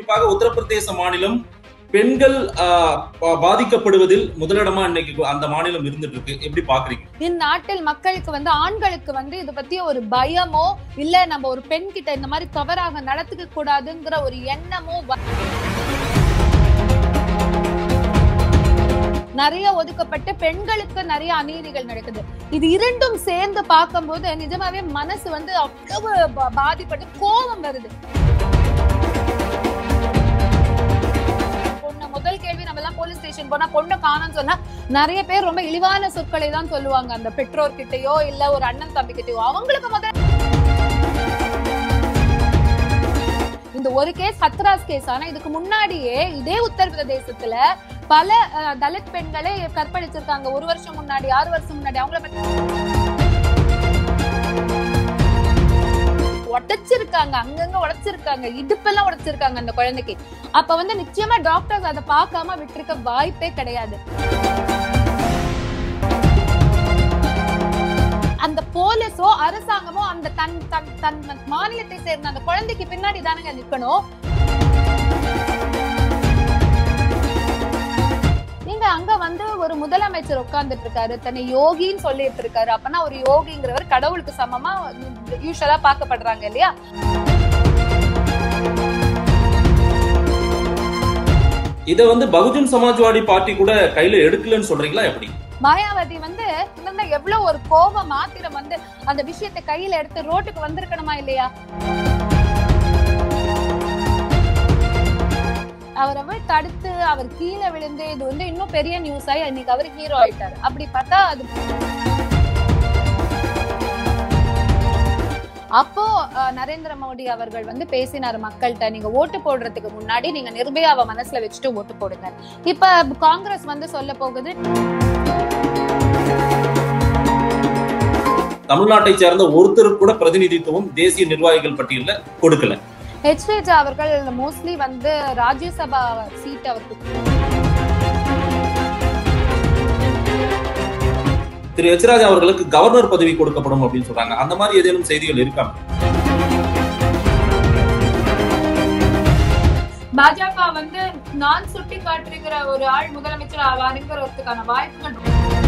குறிப்பாக உத்தரப்பிரதேச மாநிலம் பெண்கள் ஆஹ், பா- பாதிக்கப்படுவதில் முதலிடமா இன்னைக்கு அந்த மாநிலம் இருந்துட்டு இருக்கு எப்படி பாக்குறீங்க இந்நாட்டில் மக்களுக்கு வந்து ஆண்களுக்கு வந்து இத பத்தி ஒரு பயமோ இல்ல நம்ம ஒரு பெண் கிட்ட இந்த மாதிரி தவறாக நடத்துக்க கூடாதுங்கிற ஒரு எண்ணமோ வ- நிறைய ஒதுக்கப்பட்டு பெண்களுக்கு நிறைய அநீதிகள் நடக்குது இது இரண்டும் சேர்ந்து பார்க்கும்போது நிஜமாவே மனசு வந்து அவ்வளவு பா- பாதிப்பட்டு கோபம் வருது பொண்ணு முதல் கேள்வி நம்ம எல்லாம் போலீஸ் ஸ்டேஷன் போனா பொண்ணு காணோம்னு சொன்னா நிறைய பேர் ரொம்ப இழிவான சொற்களை தான் சொல்லுவாங்க அந்த பெற்றோர் கிட்டயோ இல்ல ஒரு அண்ணன் தம்பி கிட்டயோ அவங்களுக்கு முதல் இந்த ஒரு கேஸ் ஹத்ராஸ் கேஸ் ஆனா இதுக்கு முன்னாடியே இதே உத்தரப்பிரதேசத்துல பல அஹ், தலித் பெண்களை கற்பழிச்சிருக்காங்க ஒரு வருஷம் முன்னாடி ஆறு வருஷம் முன்னாடி அவங்கள பத்தி உடைச்சிருக்காங்க அங்கங்க உடைச்சிருக்காங்க இடுப்பெல்லாம் உடைச்சிருக்காங்க அந்த குழந்தைக்கு அப்ப வந்து நிச்சயமா டாக்டர்ஸ் அதை பார்க்காம விட்டிருக்க வாய்ப்பே கிடையாது அந்த போலீஸோ அரசாங்கமோ அந்த தன் தன் தன் மாநிலத்தை சேர்ந்த அந்த குழந்தைக்கு பின்னாடி தானங்க நிக்கணும் நீங்க அங்க வந்து ஒரு முதலமைச்சர் உட்கார்ந்துட்டு இருக்காரு தன்னை யோகின்னு சொல்லிட்டு இருக்காரு அப்பனா ஒரு யோகிங்கிறவர் கடவுளுக்கு சமமா யூஸ்வலா பார்க்கப்படுறாங்க இல்லையா இதை வந்து பகுஜன் சமாஜ்வாடி பார்ட்டி கூட கையில எடுக்கலன்னு சொல்றீங்களா எப்படி மாயாவதி வந்து இருந்தா எவ்வளவு ஒரு கோபம் ஆத்திரம் வந்து அந்த விஷயத்தை கையில எடுத்து ரோட்டுக்கு வந்திருக்கணுமா இல்லையா அவரை போய் தடுத்து அவர் கீழே விழுந்து இது வந்து இன்னும் பெரிய நியூஸ் ஆகி இன்னைக்கு அவர் ஹீரோ ஆயிட்டாரு அப்படி பார்த்தா அது அப்போ அஹ், நரேந்திர மோடி அவர்கள் வந்து பேசினாரு மக்கள்கிட்ட நீங்க ஓட்டு போடுறதுக்கு முன்னாடி நீங்க நிர்பயாவை மனசுல வச்சுட்டு ஓட்டு போடுங்க இப்ப காங்கிரஸ் வந்து சொல்ல போகுது தமிழ்நாட்டை சேர்ந்த ஒருத்தருக்கு கூட பிரதிநிதித்துவம் தேசிய நிர்வாகிகள் பட்டியல்ல கொடுக்கல ஹெச் ராஜா அவர்கள் மோஸ்ட்லி வந்து ராஜ்யசபா சீட் அவருக்கு திரு எச் ராஜா அவர்களுக்கு கவர்னர் பதவி கொடுக்கப்படும் அப்படின்னு சொல்றாங்க அந்த மாதிரி ஏதேனும் செய்திகள் இருக்கா பாஜக வந்து நான் சுட்டி காட்டுகிற ஒரு ஆள் முதலமைச்சர் ஆவாருங்கிறதுக்கான வாய்ப்புகள்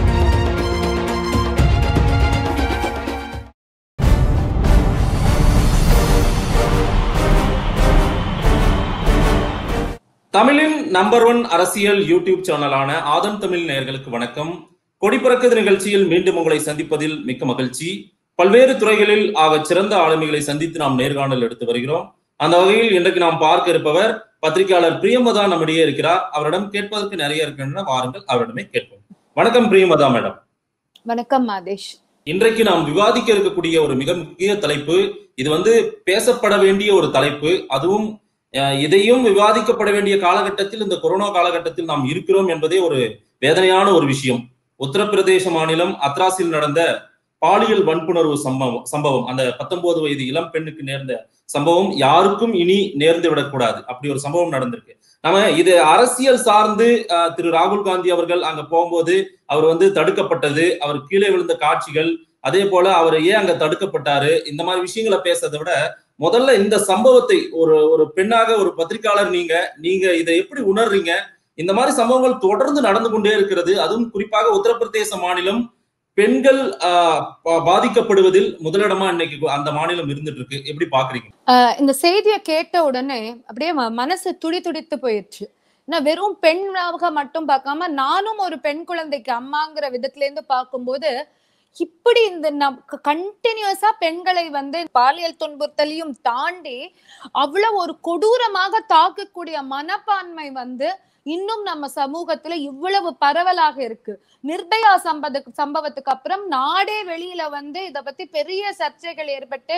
தமிழின் நம்பர் ஒன் அரசியல் யூடியூப் சேனலான ஆதன் தமிழ் நேயர்களுக்கு வணக்கம் கொடிப்பறக்குது நிகழ்ச்சியில் மீண்டும் உங்களை சந்திப்பதில் மிக்க மகிழ்ச்சி பல்வேறு துறைகளில் ஆக சிறந்த ஆளுமைகளை சந்தித்து நாம் நேர்காணல் எடுத்து வருகிறோம் அந்த வகையில் இன்றைக்கு நாம் பார்க்க இருப்பவர் பத்திரிகையாளர் பிரியமதா நம்மிடையே இருக்கிறார் அவரிடம் கேட்பதற்கு நிறைய இருக்கின்றன வாருங்கள் அவரிடமே கேட்போம் வணக்கம் பிரியமதா மேடம் வணக்கம் மாதேஷ் இன்றைக்கு நாம் விவாதிக்க இருக்கக்கூடிய ஒரு மிக முக்கிய தலைப்பு இது வந்து பேசப்பட வேண்டிய ஒரு தலைப்பு அதுவும் அஹ், இதையும் விவாதிக்கப்பட வேண்டிய காலகட்டத்தில் இந்த கொரோனா காலகட்டத்தில் நாம் இருக்கிறோம் என்பதே ஒரு வேதனையான ஒரு விஷயம் உத்தரப்பிரதேச மாநிலம் அத்ராஸில் நடந்த பாலியல் வன்புணர்வு சம்பவம் சம்பவம் அந்த பத்தொன்பது வயது இளம் பெண்ணுக்கு நேர்ந்த சம்பவம் யாருக்கும் இனி நேர்ந்து விடக்கூடாது அப்படி ஒரு சம்பவம் நடந்திருக்கு நம்ம இது அரசியல் சார்ந்து அஹ், திரு ராகுல் காந்தி அவர்கள் அங்க போகும்போது அவர் வந்து தடுக்கப்பட்டது அவர் கீழே விழுந்த காட்சிகள் அதே போல அவர் ஏன் அங்க தடுக்கப்பட்டாரு இந்த மாதிரி விஷயங்களை பேசுறதை விட முதல்ல இந்த சம்பவத்தை ஒரு ஒரு பெண்ணாக ஒரு பத்திரிகையாளர் நீங்க நீங்க இதை எப்படி உணர்றீங்க இந்த மாதிரி சம்பவங்கள் தொடர்ந்து நடந்து கொண்டே இருக்கிறது அதுவும் குறிப்பாக உத்தரப்பிரதேச மாநிலம் பெண்கள் ஆஹ், பா- பாதிக்கப்படுவதில் முதலிடமா இன்னைக்கு அந்த மாநிலம் இருந்துட்டு இருக்கு எப்படி பாக்குறீங்க அஹ் இந்த செய்தியை கேட்ட உடனே அப்படியே ம- மனசு துடி துடித்து போயிடுச்சு ஏன்னா வெறும் பெண்ணாக மட்டும் பார்க்காம நானும் ஒரு பெண் குழந்தைக்கு அம்மாங்கிற விதத்துல இருந்து பார்க்கும்போது இப்படி இந்த கண்டினியூஸா பெண்களை வந்து பாலியல் துன்புறுத்தலையும் தாண்டி அவ்வளவு ஒரு கொடூரமாக தாக்கக்கூடிய மனப்பான்மை வந்து இன்னும் நம்ம சமூகத்துல இவ்வளவு பரவலாக இருக்கு நிர்பயா சம்பத சம்பவத்துக்கு அப்புறம் நாடே வெளியில வந்து இத பத்தி பெரிய சர்ச்சைகள் ஏற்பட்டு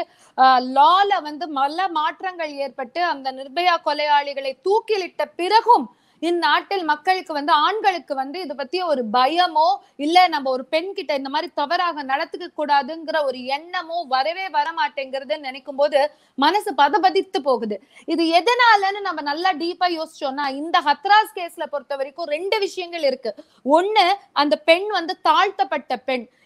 லால வந்து பல மாற்றங்கள் ஏற்பட்டு அந்த நிர்பயா கொலையாளிகளை தூக்கிலிட்ட பிறகும் இந்நாட்டில் மக்களுக்கு வந்து ஆண்களுக்கு வந்து இத பத்தி ஒரு பயமோ இல்ல நம்ம ஒரு பெண் கிட்ட இந்த மாதிரி தவறாக நடத்துக்க கூடாதுங்கிற ஒரு எண்ணமோ வரவே வர மாட்டேங்கிறது நினைக்கும் போது மனசு பதபதித்து போகுது இது எதனாலன்னு நம்ம நல்லா டீப்பா யோசிச்சோம்னா இந்த ஹத்ராஸ் கேஸ்ல பொறுத்த வரைக்கும் ரெண்டு விஷயங்கள் இருக்கு ஒண்ணு அந்த பெண் வந்து தாழ்த்தப்பட்ட பெண்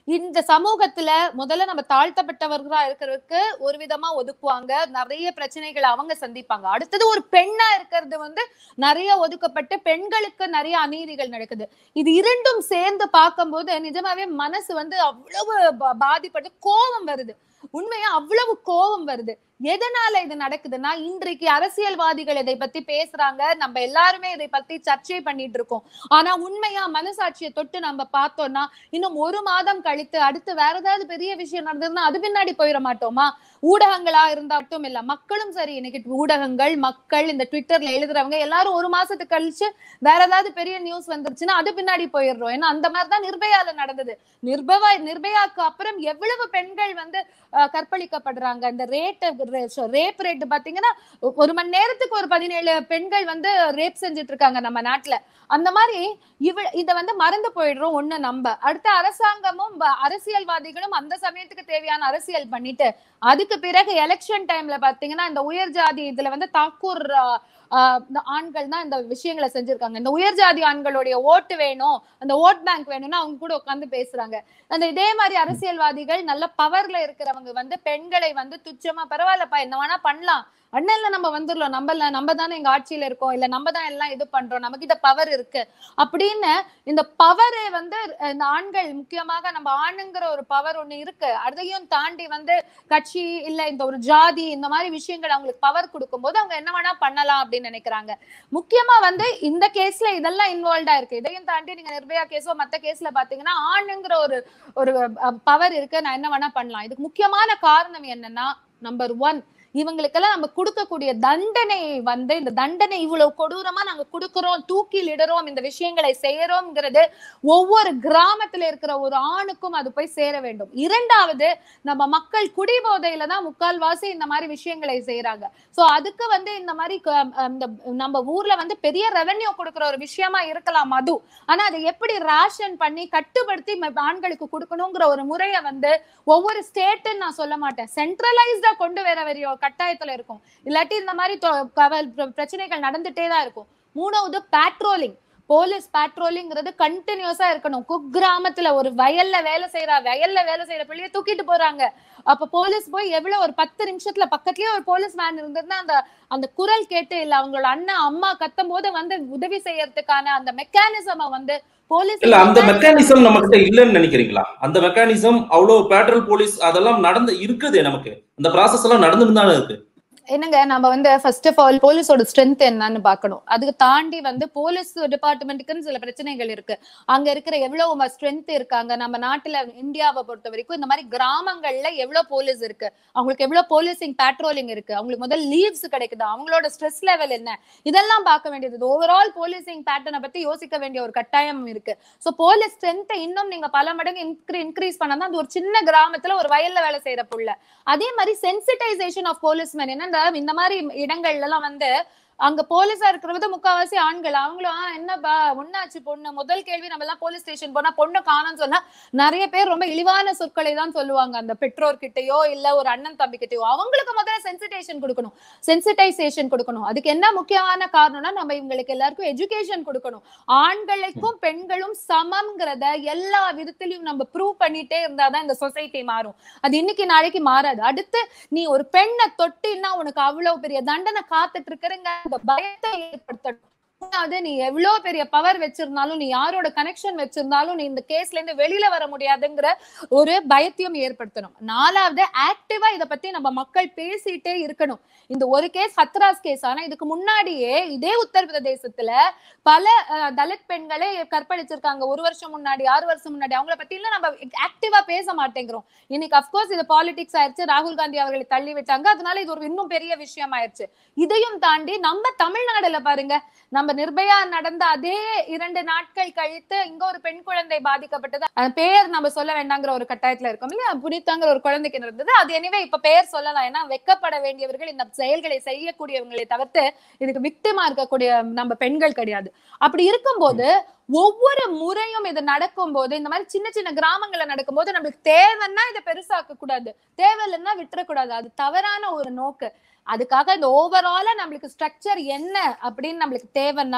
இந்த சமூகத்துல முதல்ல நம்ம தாழ்த்தப்பட்டவர்களா இருக்கிறதுக்கு ஒரு விதமா ஒதுக்குவாங்க நிறைய பிரச்சனைகளை அவங்க சந்திப்பாங்க அடுத்தது ஒரு பெண்ணா இருக்கிறது வந்து நிறைய ஒதுக்கப்பட்டு பெண்களுக்கு நிறைய அநீதிகள் நடக்குது இது இரண்டும் சேர்ந்து பார்க்கும்போது நிஜமாவே மனசு வந்து அவ்வளவு பா- பாதிப்பட்டு கோபம் வருது உண்மையா அவ்வளவு கோபம் வருது எதனால இது நடக்குதுன்னா இன்றைக்கு அரசியல்வாதிகள் இதை பத்தி பேசுறாங்க நம்ம எல்லாருமே இதை பத்தி சர்ச்சை பண்ணிட்டு இருக்கோம் ஆனா உண்மையா மனசாட்சியை தொட்டு நம்ம பார்த்தோம்னா இன்னும் ஒரு மாதம் கழித்து அடுத்து வேற ஏதாவது பெரிய விஷயம் நடந்ததுன்னா அது பின்னாடி போயிட மாட்டோமா ஊடகங்களா இருந்தா மட்டும் இல்ல மக்களும் சரி இன்னைக்கு ஊடகங்கள் மக்கள் இந்த ட்விட்டர்ல எழுதுறவங்க எல்லாரும் ஒரு மாசத்துக்கு கழிச்சு வேற ஏதாவது பெரிய நியூஸ் வந்துருச்சுன்னா அது பின்னாடி போயிடுறோம் ஏன்னா அந்த மாதிரிதான் நிர்பயால நடந்தது நிர்பயா நிர்பயாக்கு அப்புறம் எவ்வளவு பெண்கள் வந்து அஹ், கற்பழிக்கப்படுறாங்க இந்த ரேட் ரேப் ரேட் பாத்தீங்கன்னா ஒ- ஒரு மணி நேரத்துக்கு ஒரு பதினேழு பெண்கள் வந்து ரேப் செஞ்சுட்டு இருக்காங்க நம்ம நாட்டுல அந்த மாதிரி இவ இத வந்து மறந்து போயிடுறோம் ஒண்ணு நம்ப அடுத்த அரசாங்கமும் ப- அரசியல்வாதிகளும் அந்த சமயத்துக்கு தேவையான அரசியல் பண்ணிட்டு அதுக்கு பிறகு எலெக்ஷன் டைம்ல பாத்தீங்கன்னா இந்த உயர் ஜாதி இதுல வந்து தாக்கூர் ஆஹ், ஆஹ், இந்த ஆண்கள் தான் இந்த விஷயங்களை செஞ்சிருக்காங்க இந்த உயர் ஜாதி ஆண்களுடைய ஓட்டு வேணும் அந்த ஓட் பேங்க் வேணும்னு அவங்க கூட உட்கார்ந்து பேசுறாங்க அந்த இதே மாதிரி அரசியல்வாதிகள் நல்ல பவர்ல இருக்கிறவங்க வந்து பெண்களை வந்து துச்சமா பரவாயில்லப்பா என்ன வேணா பண்ணலாம் அண்ணன்ல நம்ம வந்துடலாம் நம்ம இல்ல நம்ம தானே எங்க ஆட்சியில இருக்கோம் இல்ல நம்ம தான் எல்லாம் இது பண்றோம் நமக்கு கிட்ட பவர் இருக்கு அப்படின்னு இந்த பவரை வந்து அஹ், இந்த ஆண்கள் முக்கியமாக நம்ம ஆணுங்கிற ஒரு பவர் ஒண்ணு இருக்கு அதையும் தாண்டி வந்து கட்சி இல்ல இந்த ஒரு ஜாதி இந்த மாதிரி விஷயங்கள் அவங்களுக்கு பவர் கொடுக்கும்போது அவங்க என்ன வேணா பண்ணலாம் அப்படின்னு நினைக்கிறாங்க முக்கியமா வந்து இந்த கேஸ்ல இதெல்லாம் இன்வால்வ்டா இருக்கு இதையும் தாண்டி நீங்க நிர்பயா கேஸோ மத்த கேஸ்ல பாத்தீங்கன்னா ஆணுங்கிற ஒரு ஒரு பவர் இருக்கு நான் என்ன வேணா பண்ணலாம் இதுக்கு முக்கியமான காரணம் என்னன்னா நம்பர் ஒன் இவங்களுக்கெல்லாம் நம்ம கொடுக்கக்கூடிய தண்டனை வந்து இந்த தண்டனை இவ்வளவு கொடூரமா நாங்க கொடுக்கிறோம் தூக்கில் இடறோம் இந்த விஷயங்களை செய்யறோம்ங்கிறது ஒவ்வொரு கிராமத்துல இருக்கிற ஒரு ஆணுக்கும் அது போய் சேர வேண்டும் இரண்டாவது நம்ம மக்கள் குடிபோதையில தான் முக்கால்வாசி இந்த மாதிரி விஷயங்களை செய்யறாங்க சோ அதுக்கு வந்து இந்த மாதிரி க- இந்த நம்ம ஊர்ல வந்து பெரிய ரெவென்யூ கொடுக்கிற ஒரு விஷயமா இருக்கலாம் மது ஆனா அதை எப்படி ரேஷன் பண்ணி கட்டுப்படுத்தி ம- ஆண்களுக்கு கொடுக்கணுங்கிற ஒரு முறையை வந்து ஒவ்வொரு ஸ்டேட்டுன்னு நான் சொல்ல மாட்டேன் சென்ட்ரலைஸ்டா கொண்டு வர வேண்டிய ஒரு கட்டாயத்துல இருக்கும் இல்லாட்டி இந்த மாதிரி தொ- கவல் பிர- பிரச்சனைகள் நடந்துட்டே தான் இருக்கும் மூணாவது பேட்ரோலிங் போலீஸ் பேட்ரோலிங்கிறது கண்டினியூஸா இருக்கணும் குக்கிராமத்துல ஒரு வயல்ல வேலை செய்யறா வயல்ல வேலை செய்யற பிள்ளைய தூக்கிட்டு போறாங்க அப்ப போலீஸ் போய் எவ்வளவு ஒரு பத்து நிமிஷத்துல பக்கத்துலயே ஒரு போலீஸ் மேன் இருந்திருந்தா அந்த அந்த குரல் கேட்டு இல்ல அவங்களோட அண்ணன் அம்மா கத்தும் போது வந்து உதவி செய்யறதுக்கான அந்த மெக்கானிசம வந்து போலீஸ் இல்ல அந்த மெக்கானிசம் நம்ம கிட்ட இல்லைன்னு நினைக்கிறீங்களா அந்த மெக்கானிசம் அவ்வளவு பேட்ரோல் போலீஸ் அதெல்லாம் நடந்து இருக்குதே நமக்கு அந்த ப்ராசஸ் எல்லாம் நடந்துட்டு தானே இருக்கு என்னங்க நம்ம வந்து ஃபர்ஸ்ட் ஆஃப் ஆல் போலீஸோட ஸ்ட்ரென்த் என்னன்னு பார்க்கணும் அதுக்கு தாண்டி வந்து போலீஸ் டிபார்ட்மெண்ட்டுக்குன்னு சில பிரச்சனைகள் இருக்கு அங்க இருக்கிற எவ்வளவு ஸ்ட்ரென்த் இருக்காங்க நம்ம நாட்டுல இந்தியாவை பொறுத்த வரைக்கும் இந்த மாதிரி கிராமங்கள்ல எவ்வளவு போலீஸ் இருக்கு அவங்களுக்கு எவ்வளவு போலீசிங் பேட்ரோலிங் இருக்கு அவங்களுக்கு முதல் லீவ்ஸ் கிடைக்குது அவங்களோட ஸ்ட்ரெஸ் லெவல் என்ன இதெல்லாம் பார்க்க வேண்டியது ஓவரால் போலீசிங் பேட்டர்னை பத்தி யோசிக்க வேண்டிய ஒரு கட்டாயம் இருக்கு சோ போலீஸ் ஸ்ட்ரென்த்தை இன்னும் நீங்க பல மடங்கு இன்க்ரீஸ் பண்ணா அது ஒரு சின்ன கிராமத்துல ஒரு வயல்ல வேலை செய்யற புள்ள அதே மாதிரி சென்சிட்டைசேஷன் ஆஃப் போலீஸ்மேன் என்ன இந்த- இந்த மாதிரி இடங்கள்ல எல்லாம் வந்து அங்க போலீஸா இருக்கிறது முக்காவாசி ஆண்கள் அவங்களும் "ஆ, என்னப்பா ஒன்னாச்சு பொண்ணு முதல் கேள்வி நம்ம எல்லாம் போலீஸ் ஸ்டேஷன் போனா பொண்ணு காணோம்னு சொன்னா நிறைய பேர் ரொம்ப இழிவான சொற்களை தான் சொல்லுவாங்க அந்த பெற்றோர் கிட்டயோ இல்ல ஒரு அண்ணன் தம்பி கிட்டயோ அவங்களுக்கு முதல்ல சென்சிடைசேஷன் கொடுக்கணும் சென்சிடைசேஷன் கொடுக்கணும் அதுக்கு என்ன முக்கியமான காரணம்னா நம்ம இவங்களுக்கு எல்லாருக்கும் எஜுகேஷன் கொடுக்கணும் ஆண்களுக்கும் பெண்களும் சமம்ங்கிறத எல்லா விதத்திலையும் நம்ம ப்ரூவ் பண்ணிட்டே இருந்தாதான் இந்த சொசைட்டி மாறும் அது இன்னைக்கு நாளைக்கு மாறாது அடுத்து நீ ஒரு பெண்ணை தொட்டின்னா உனக்கு அவ்வளவு பெரிய தண்டனை காத்துட்டு இருக்கிறங்க அந்த பயத்தை ஏற்படுத்தணும் மூணாவது நீ எவ்வளவு பெரிய பவர் வச்சிருந்தாலும் நீ யாரோட கனெக்ஷன் வச்சிருந்தாலும் நீ இந்த கேஸ்ல இருந்து வெளியில வர முடியாதுங்கிற ஒரு பயத்தையும் ஏற்படுத்தணும் நாலாவது ஆக்டிவா இத பத்தி நம்ம மக்கள் பேசிட்டே இருக்கணும் இந்த ஒரு கேஸ் ஹத்ராஸ் கேஸ் ஆனா இதுக்கு முன்னாடியே இதே உத்தரப்பிரதேசத்துல பல அஹ், தலித் பெண்களே கற்பழிச்சிருக்காங்க ஒரு வருஷம் முன்னாடி ஆறு வருஷம் முன்னாடி அவங்கள பத்தி எல்லாம் நம்ம ஆக்டிவா பேச மாட்டேங்கிறோம் இன்னைக்கு அப்கோர்ஸ் இது பாலிடிக்ஸ் ஆயிருச்சு ராகுல் காந்தி அவர்களை தள்ளி விட்டாங்க அதனால இது ஒரு இன்னும் பெரிய விஷயம் ஆயிருச்சு இதையும் தாண்டி நம்ம தமிழ்நாடுல பாருங்க நம்ம நிர்பயா நடந்த அதே இரண்டு நாட்கள் கழித்து இங்க ஒரு பெண் குழந்தை பாதிக்கப்பட்டது அந்த பேர் நம்ம சொல்ல வேண்டாங்கிற ஒரு கட்டாயத்துல இருக்கோம் இல்லையா புனிதாங்கிற ஒரு குழந்தைக்கு நடந்தது அது எனவே இப்ப பெயர் சொல்லலாம் ஏன்னா வெக்கப்பட வேண்டியவர்கள் இந்த செயல்களை செய்யக்கூடியவங்களை தவிர்த்து இதுக்கு விக்டிமா இருக்கக்கூடிய நம்ம பெண்கள் கிடையாது அப்படி இருக்கும்போது ஒவ்வொரு முறையும் இது நடக்கும்போது இந்த மாதிரி சின்ன சின்ன கிராமங்கள்ல நடக்கும்போது நம்மளுக்கு தேவைன்னா இதை பெருசாக்க கூடாது தேவையில்லைன்னா விட்டுறக்கூடாது அது தவறான ஒரு நோக்கு அதுக்காக இந்த ஓவராலா நம்மளுக்கு ஸ்ட்ரக்சர் என்ன அப்படின்னு நம்மளுக்கு தேவைன்னா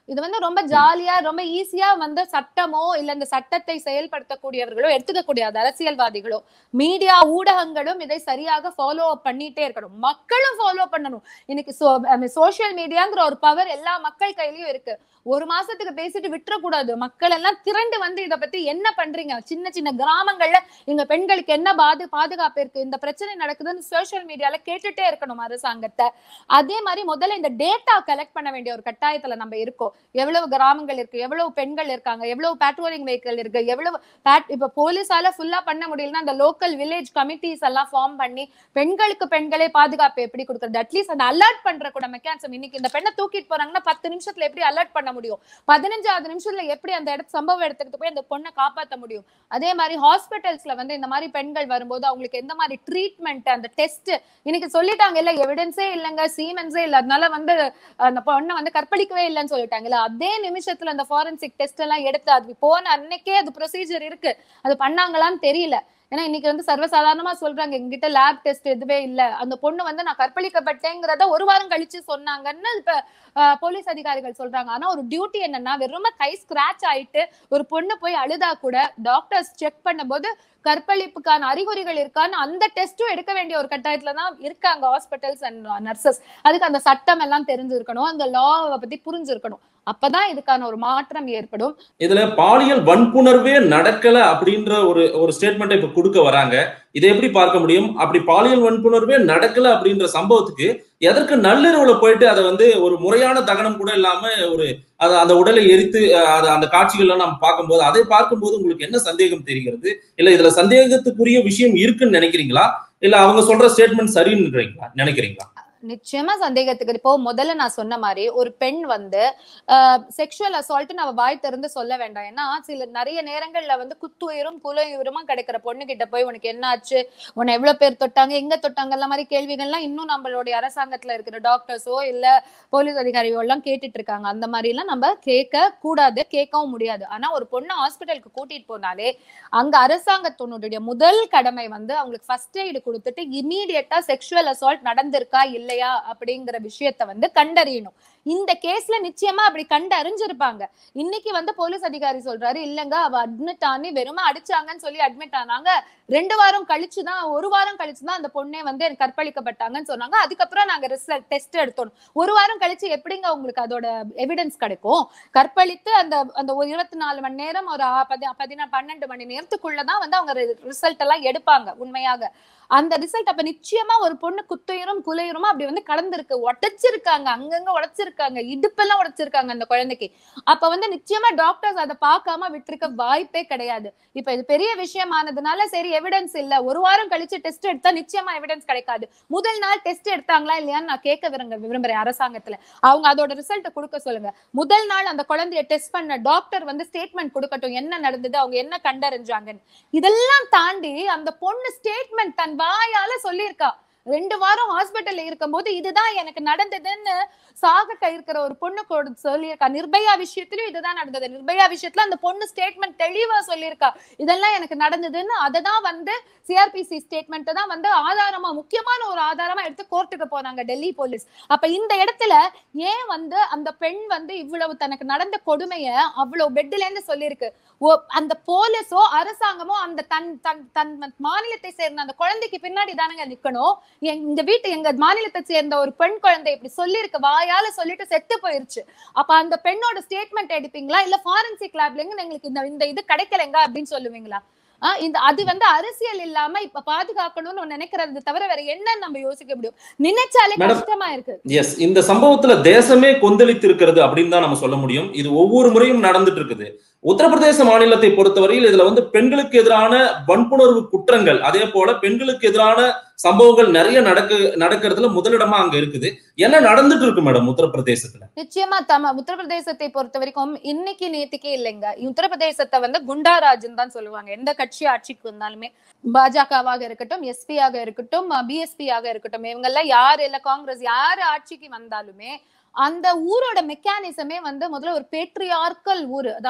இது வந்து ரொம்ப ஜாலியா ரொம்ப ஈஸியா வந்து சட்டமோ இல்ல இந்த சட்டத்தை செயல்படுத்தக்கூடியவர்களோ எடுத்துக்கக்கூடிய அது அரசியல்வாதிகளோ மீடியா ஊடகங்களும் இதை சரியாக ஃபாலோ அப் பண்ணிட்டே இருக்கணும் மக்களும் ஃபாலோ பண்ணணும் இன்னைக்கு சோசியல் மீடியாங்கிற ஒரு பவர் எல்லா மக்கள் கையிலயும் இருக்கு ஒரு மாசத்துக்கு பேசிட்டு விட்டுறக்கூடாது மக்கள் எல்லாம் திரண்டு வந்து இத பத்தி என்ன பண்றீங்க சின்ன சின்ன கிராமங்கள்ல எங்க பெண்களுக்கு என்ன பாது பாதுகாப்பு இருக்கு இந்த பிரச்சனை நடக்குதுன்னு சோசியல் மீடியால கேட்டுட்டே இருக்கணும் அரசாங்கத்தை அதே மாதிரி முதல்ல இந்த டேட்டா கலெக்ட் பண்ண வேண்டிய ஒரு கட்டாயத்துல நம்ம இருக்கோம் எவ்வளவு கிராமங்கள் இருக்கு எவ்வளவு பெண்கள் இருக்காங்க எவ்வளவு பேட்ரோலிங் வெஹிக்கிள் இருக்கு எவ்வளவு pat- இப்ப போலீஸால ஃபுல்லா பண்ண முடியலன்னா அந்த லோக்கல் வில்லேஜ் கமிட்டிஸ் எல்லாம் ஃபார்ம் பண்ணி பெண்களுக்கு பெண்களே பாதுகாப்பு எப்படி கொடுக்கறது அட்லீஸ்ட் அந்த அலர்ட் பண்ற கூட மெக்கானிசம் இன்னைக்கு இந்த பெண்ணை தூக்கிட்டு போறாங்கன்னா பத்து நிமிஷத்துல எப்படி அலர்ட் பண்ண முடியும் பதினஞ்சாவது நிமிஷத்துல எப்படி அந்த இடத்து சம்பவ இடத்துக்கு போய் அந்த பொண்ணை காப்பாத்த முடியும் அதே மாதிரி ஹாஸ்பிட்டல்ஸ்ல வந்து இந்த மாதிரி பெண்கள் வரும்போது அவங்களுக்கு எந்த மாதிரி ட்ரீட்மெண்ட் அந்த டெஸ்ட் இன்னைக்கு சொல்லிட்டாங்க இல்ல எவிடன்ஸே இல்லைங்க சீமென்ஸே இல்ல அதனால வந்து அந்த பொண்ணை வந்து கற்பழிக்கவே இல்லைன்னு சொல்லிட்டாங்கல்ல அதே நிமிஷத்துல அந்த ஃபாரன்சிக் டெஸ்ட் எல்லாம் எடுத்து அது போன அன்னைக்கே அது ப்ரொசீஜர் இருக்கு அது பண்ணாங்களான்னு தெரியல ஏன்னா இன்னைக்கு வந்து சர்வசாதாரணமா சொல்றாங்க எங்கிட்ட லேப் டெஸ்ட் எதுவே இல்ல அந்த பொண்ணு வந்து நான் கற்பழிக்கப்பட்டேங்கிறத ஒரு வாரம் கழிச்சு சொன்னாங்கன்னு இப்ப அஹ், போலீஸ் அதிகாரிகள் சொல்றாங்க ஆனா ஒரு டியூட்டி என்னன்னா வெறும கை ஸ்கிராச் ஆயிட்டு ஒரு பொண்ணு போய் அழுதா கூட டாக்டர்ஸ் செக் பண்ணும்போது கற்பழிப்புக்கான அறிகுறிகள் இருக்கான்னு அந்த டெஸ்டும் எடுக்க வேண்டிய ஒரு கட்டாயத்துல தான் இருக்காங்க ஹாஸ்பிட்டல்ஸ் அண்ட் நர்சஸ் அதுக்கு அந்த சட்டம் எல்லாம் தெரிஞ்சிருக்கணும் அந்த லாவை பத்தி புரிஞ்சிருக்கணும் அப்பதான் இதுக்கான ஒரு மாற்றம் ஏற்படும் இதுல பாலியல் வன்புணர்வே நடக்கல அப்படின்ற ஒரு ஒரு ஸ்டேட்மெண்ட்டை இப்ப கொடுக்க வராங்க இதை எப்படி பார்க்க முடியும் அப்படி பாலியல் வன்புணர்வே நடக்கல அப்படின்ற சம்பவத்துக்கு எதற்கு நள்ளிரவுல போயிட்டு அதை வந்து ஒரு முறையான தகனம் கூட இல்லாம ஒரு அத அந்த உடலை எரித்து அஹ், அது அந்த காட்சிகள்லாம் நம்ம பார்க்கும்போது அதை பார்க்கும்போது உங்களுக்கு என்ன சந்தேகம் தெரிகிறது இல்ல இதுல சந்தேகத்துக்குரிய விஷயம் இருக்குன்னு நினைக்கிறீங்களா இல்ல அவங்க சொல்ற ஸ்டேட்மெண்ட் சரின்னு நினைக்கிறீங்களா நிச்சயமா சந்தேகத்துக்கு இப்போ முதல்ல நான் சொன்ன மாதிரி ஒரு பெண் வந்து செக்ஷுவல் அசால்ட் அவ வாய் திறந்து சொல்ல வேண்டாம் ஏன்னா சில நிறைய நேரங்கள்ல வந்து குத்துயிரும் குலையுயிருமா கிடைக்கிற பொண்ணு கிட்ட போய் உனக்கு என்ன ஆச்சு உன்னை எவ்வளவு பேர் தொட்டாங்க எங்க தொட்டாங்க எல்லாம் மாதிரி கேள்விகள்லாம் இன்னும் நம்மளுடைய அரசாங்கத்துல இருக்கிற டாக்டர்ஸோ இல்ல போலீஸ் அதிகாரியோ எல்லாம் கேட்டுட்டு இருக்காங்க அந்த மாதிரி எல்லாம் நம்ம கேட்க கூடாது கேட்கவும் முடியாது ஆனா ஒரு பொண்ணை ஹாஸ்பிட்டலுக்கு கூட்டிட்டு போனாலே அங்க அரசாங்கத்தினுடைய முதல் கடமை வந்து அவங்களுக்கு ஃபர்ஸ்ட் எய்டு கொடுத்துட்டு இமீடியட்டா செக்ஷுவல் அசால்ட் நடந்திருக்கா இல்லையா அப்படிங்கிற விஷயத்த வந்து கண்டறியணும் இந்த கேஸ்ல நிச்சயமா அப்படி கண்டு அறிஞ்சிருப்பாங்க இன்னைக்கு வந்து போலீஸ் அதிகாரி சொல்றாரு இல்லங்க அவ அட்மிட் ஆனி வெறும அடிச்சாங்கன்னு சொல்லி அட்மிட் ஆனாங்க ரெண்டு வாரம் கழிச்சுதான் ஒரு வாரம் கழிச்சுதான் அந்த பொண்ணே வந்து எனக்கு கற்பழிக்கப்பட்டாங்கன்னு சொன்னாங்க அதுக்கப்புறம் நாங்க ரிசல்ட் டெஸ்ட் எடுத்தோம் ஒரு வாரம் கழிச்சு எப்படிங்க உங்களுக்கு அதோட எவிடன்ஸ் கிடைக்கும் கற்பழித்து அந்த அந்த ஒரு இருபத்தி நாலு மணி நேரம் ஒரு ஆ- பதி- பதினா பன்னெண்டு மணி நேரத்துக்குள்ளதான் வந்து அவங்க ரிசல்ட் எல்லாம் எடுப்பாங்க உண்மையாக அந்த ரிசல்ட் அப்ப நிச்சயமா ஒரு பொண்ணு குத்துயிரும் குலையுருமா அப்படி வந்து கடந்திருக்கு உடைச்சிருக்காங்க அங்கங்க உடைச்சிருக்காங்க இடுப்பெல்லாம் உடைச்சிருக்காங்க அந்த குழந்தைக்கு அப்ப வந்து நிச்சயமா டாக்டர்ஸ் அதை பார்க்காம விட்டிருக்க வாய்ப்பே கிடையாது இப்ப இது பெரிய விஷயமானதுனால சரி எவிடன்ஸ் இல்ல ஒரு வாரம் கழிச்சு டெஸ்ட் எடுத்தா நிச்சயமா எவிடன்ஸ் கிடைக்காது முதல் நாள் டெஸ்ட் எடுத்தாங்களா இல்லையான்னு நான் கேட்க விரும்ப விரும்புறேன் அரசாங்கத்துல அவங்க அதோட ரிசல்ட் கொடுக்க சொல்லுங்க முதல் நாள் அந்த குழந்தைய டெஸ்ட் பண்ண டாக்டர் வந்து ஸ்டேட்மெண்ட் கொடுக்கட்டும் என்ன நடந்தது அவங்க என்ன கண்டறிஞ்சாங்கன்னு இதெல்லாம் தாண்டி அந்த பொண்ணு ஸ்டேட்மெண்ட் தன் வாயால சொல்லியிருக்கா ரெண்டு வாரம் ஹாஸ்பிட்டல்ல இருக்கும்போது இதுதான் எனக்கு நடந்ததுன்னு சாகட்ட இருக்கிற ஒரு பொண்ணு கூட சொல்லியிருக்கா நிர்பயா விஷயத்திலயும் இதுதான் நடந்தது நிர்பயா விஷயத்துல அந்த பொண்ணு ஸ்டேட்மெண்ட் தெளிவா சொல்லியிருக்கா இதெல்லாம் எனக்கு நடந்ததுன்னு அதை தான் வந்து சிஆர்பிசி ஸ்டேட்மெண்ட் தான் வந்து ஆதாரமா முக்கியமான ஒரு ஆதாரமா எடுத்து கோர்ட்டுக்கு போனாங்க டெல்லி போலீஸ் அப்ப இந்த இடத்துல ஏன் வந்து அந்த பெண் வந்து இவ்வளவு தனக்கு நடந்த கொடுமைய அவ்வளவு பெட்ல இருந்து சொல்லியிருக்கு ஓ- அந்த போலீஸோ அரசாங்கமோ அந்த தன் தன் தன் மாநிலத்தை சேர்ந்த அந்த குழந்தைக்கு பின்னாடி தானங்க நிக்கணும் எங்க- இந்த வீட்டு எங்க மாநிலத்தை சேர்ந்த ஒரு பெண் குழந்தை இப்படி சொல்லியிருக்கு வாயால சொல்லிட்டு செத்து போயிருச்சு அப்ப அந்த பெண்ணோட ஸ்டேட்மெண்ட் எடுப்பீங்களா இல்ல ஃபாரன்சிக் லேப்ல இருந்து எங்களுக்கு இந்த இந்த இது கிடைக்கலங்க அப்படின்னு சொல்லுவீங்களா ஆஹ் இந்த அது வந்து அரசியல் இல்லாம இப்ப பாதுகாக்கணும்னு நினைக்கிறது தவிர வேற என்ன நம்ம யோசிக்க முடியும் நினைச்சாலே Madam, கஷ்டமா இருக்கு எஸ் இந்த சம்பவத்துல தேசமே கொந்தளித்து இருக்கிறது அப்படின்னு தான் நம்ம சொல்ல முடியும் இது ஒவ்வொரு முறையும் நடந்துட்டு இருக்குது உத்தரப்பிரதேச மாநிலத்தை பொறுத்தவரையில் இதுல வந்து பெண்களுக்கு எதிரான வன்புணர்வு குற்றங்கள் அதே போல பெண்களுக்கு எதிரான சம்பவங்கள் நிறைய நடக்கு நடக்கிறதுல முதலிடமா அங்க இருக்குது என்ன நடந்துட்டு இருக்கு மேடம் உத்தரப்பிரதேசத்துல நிச்சயமா தம உத்தரப்பிரதேசத்தை பொறுத்த வரைக்கும் இன்னைக்கு நேத்துக்கே இல்லைங்க உத்தரப்பிரதேசத்தை வந்து குண்டாராஜன் தான் சொல்லுவாங்க எந்த கட்சி ஆட்சிக்கு வந்தாலுமே பாஜகவாக இருக்கட்டும் எஸ்பி ஆக இருக்கட்டும் பிஎஸ்பி ஆக இருக்கட்டும் இவங்க எல்லாம் யாரு இல்ல காங்கிரஸ் யாரு ஆட்சிக்கு வந்தாலுமே அந்த ஊரோட மெக்கானிசமே வந்து முதல்ல ஒரு பேட்ரியார்க்கல் ஊரு அதாவது எப்படின்னா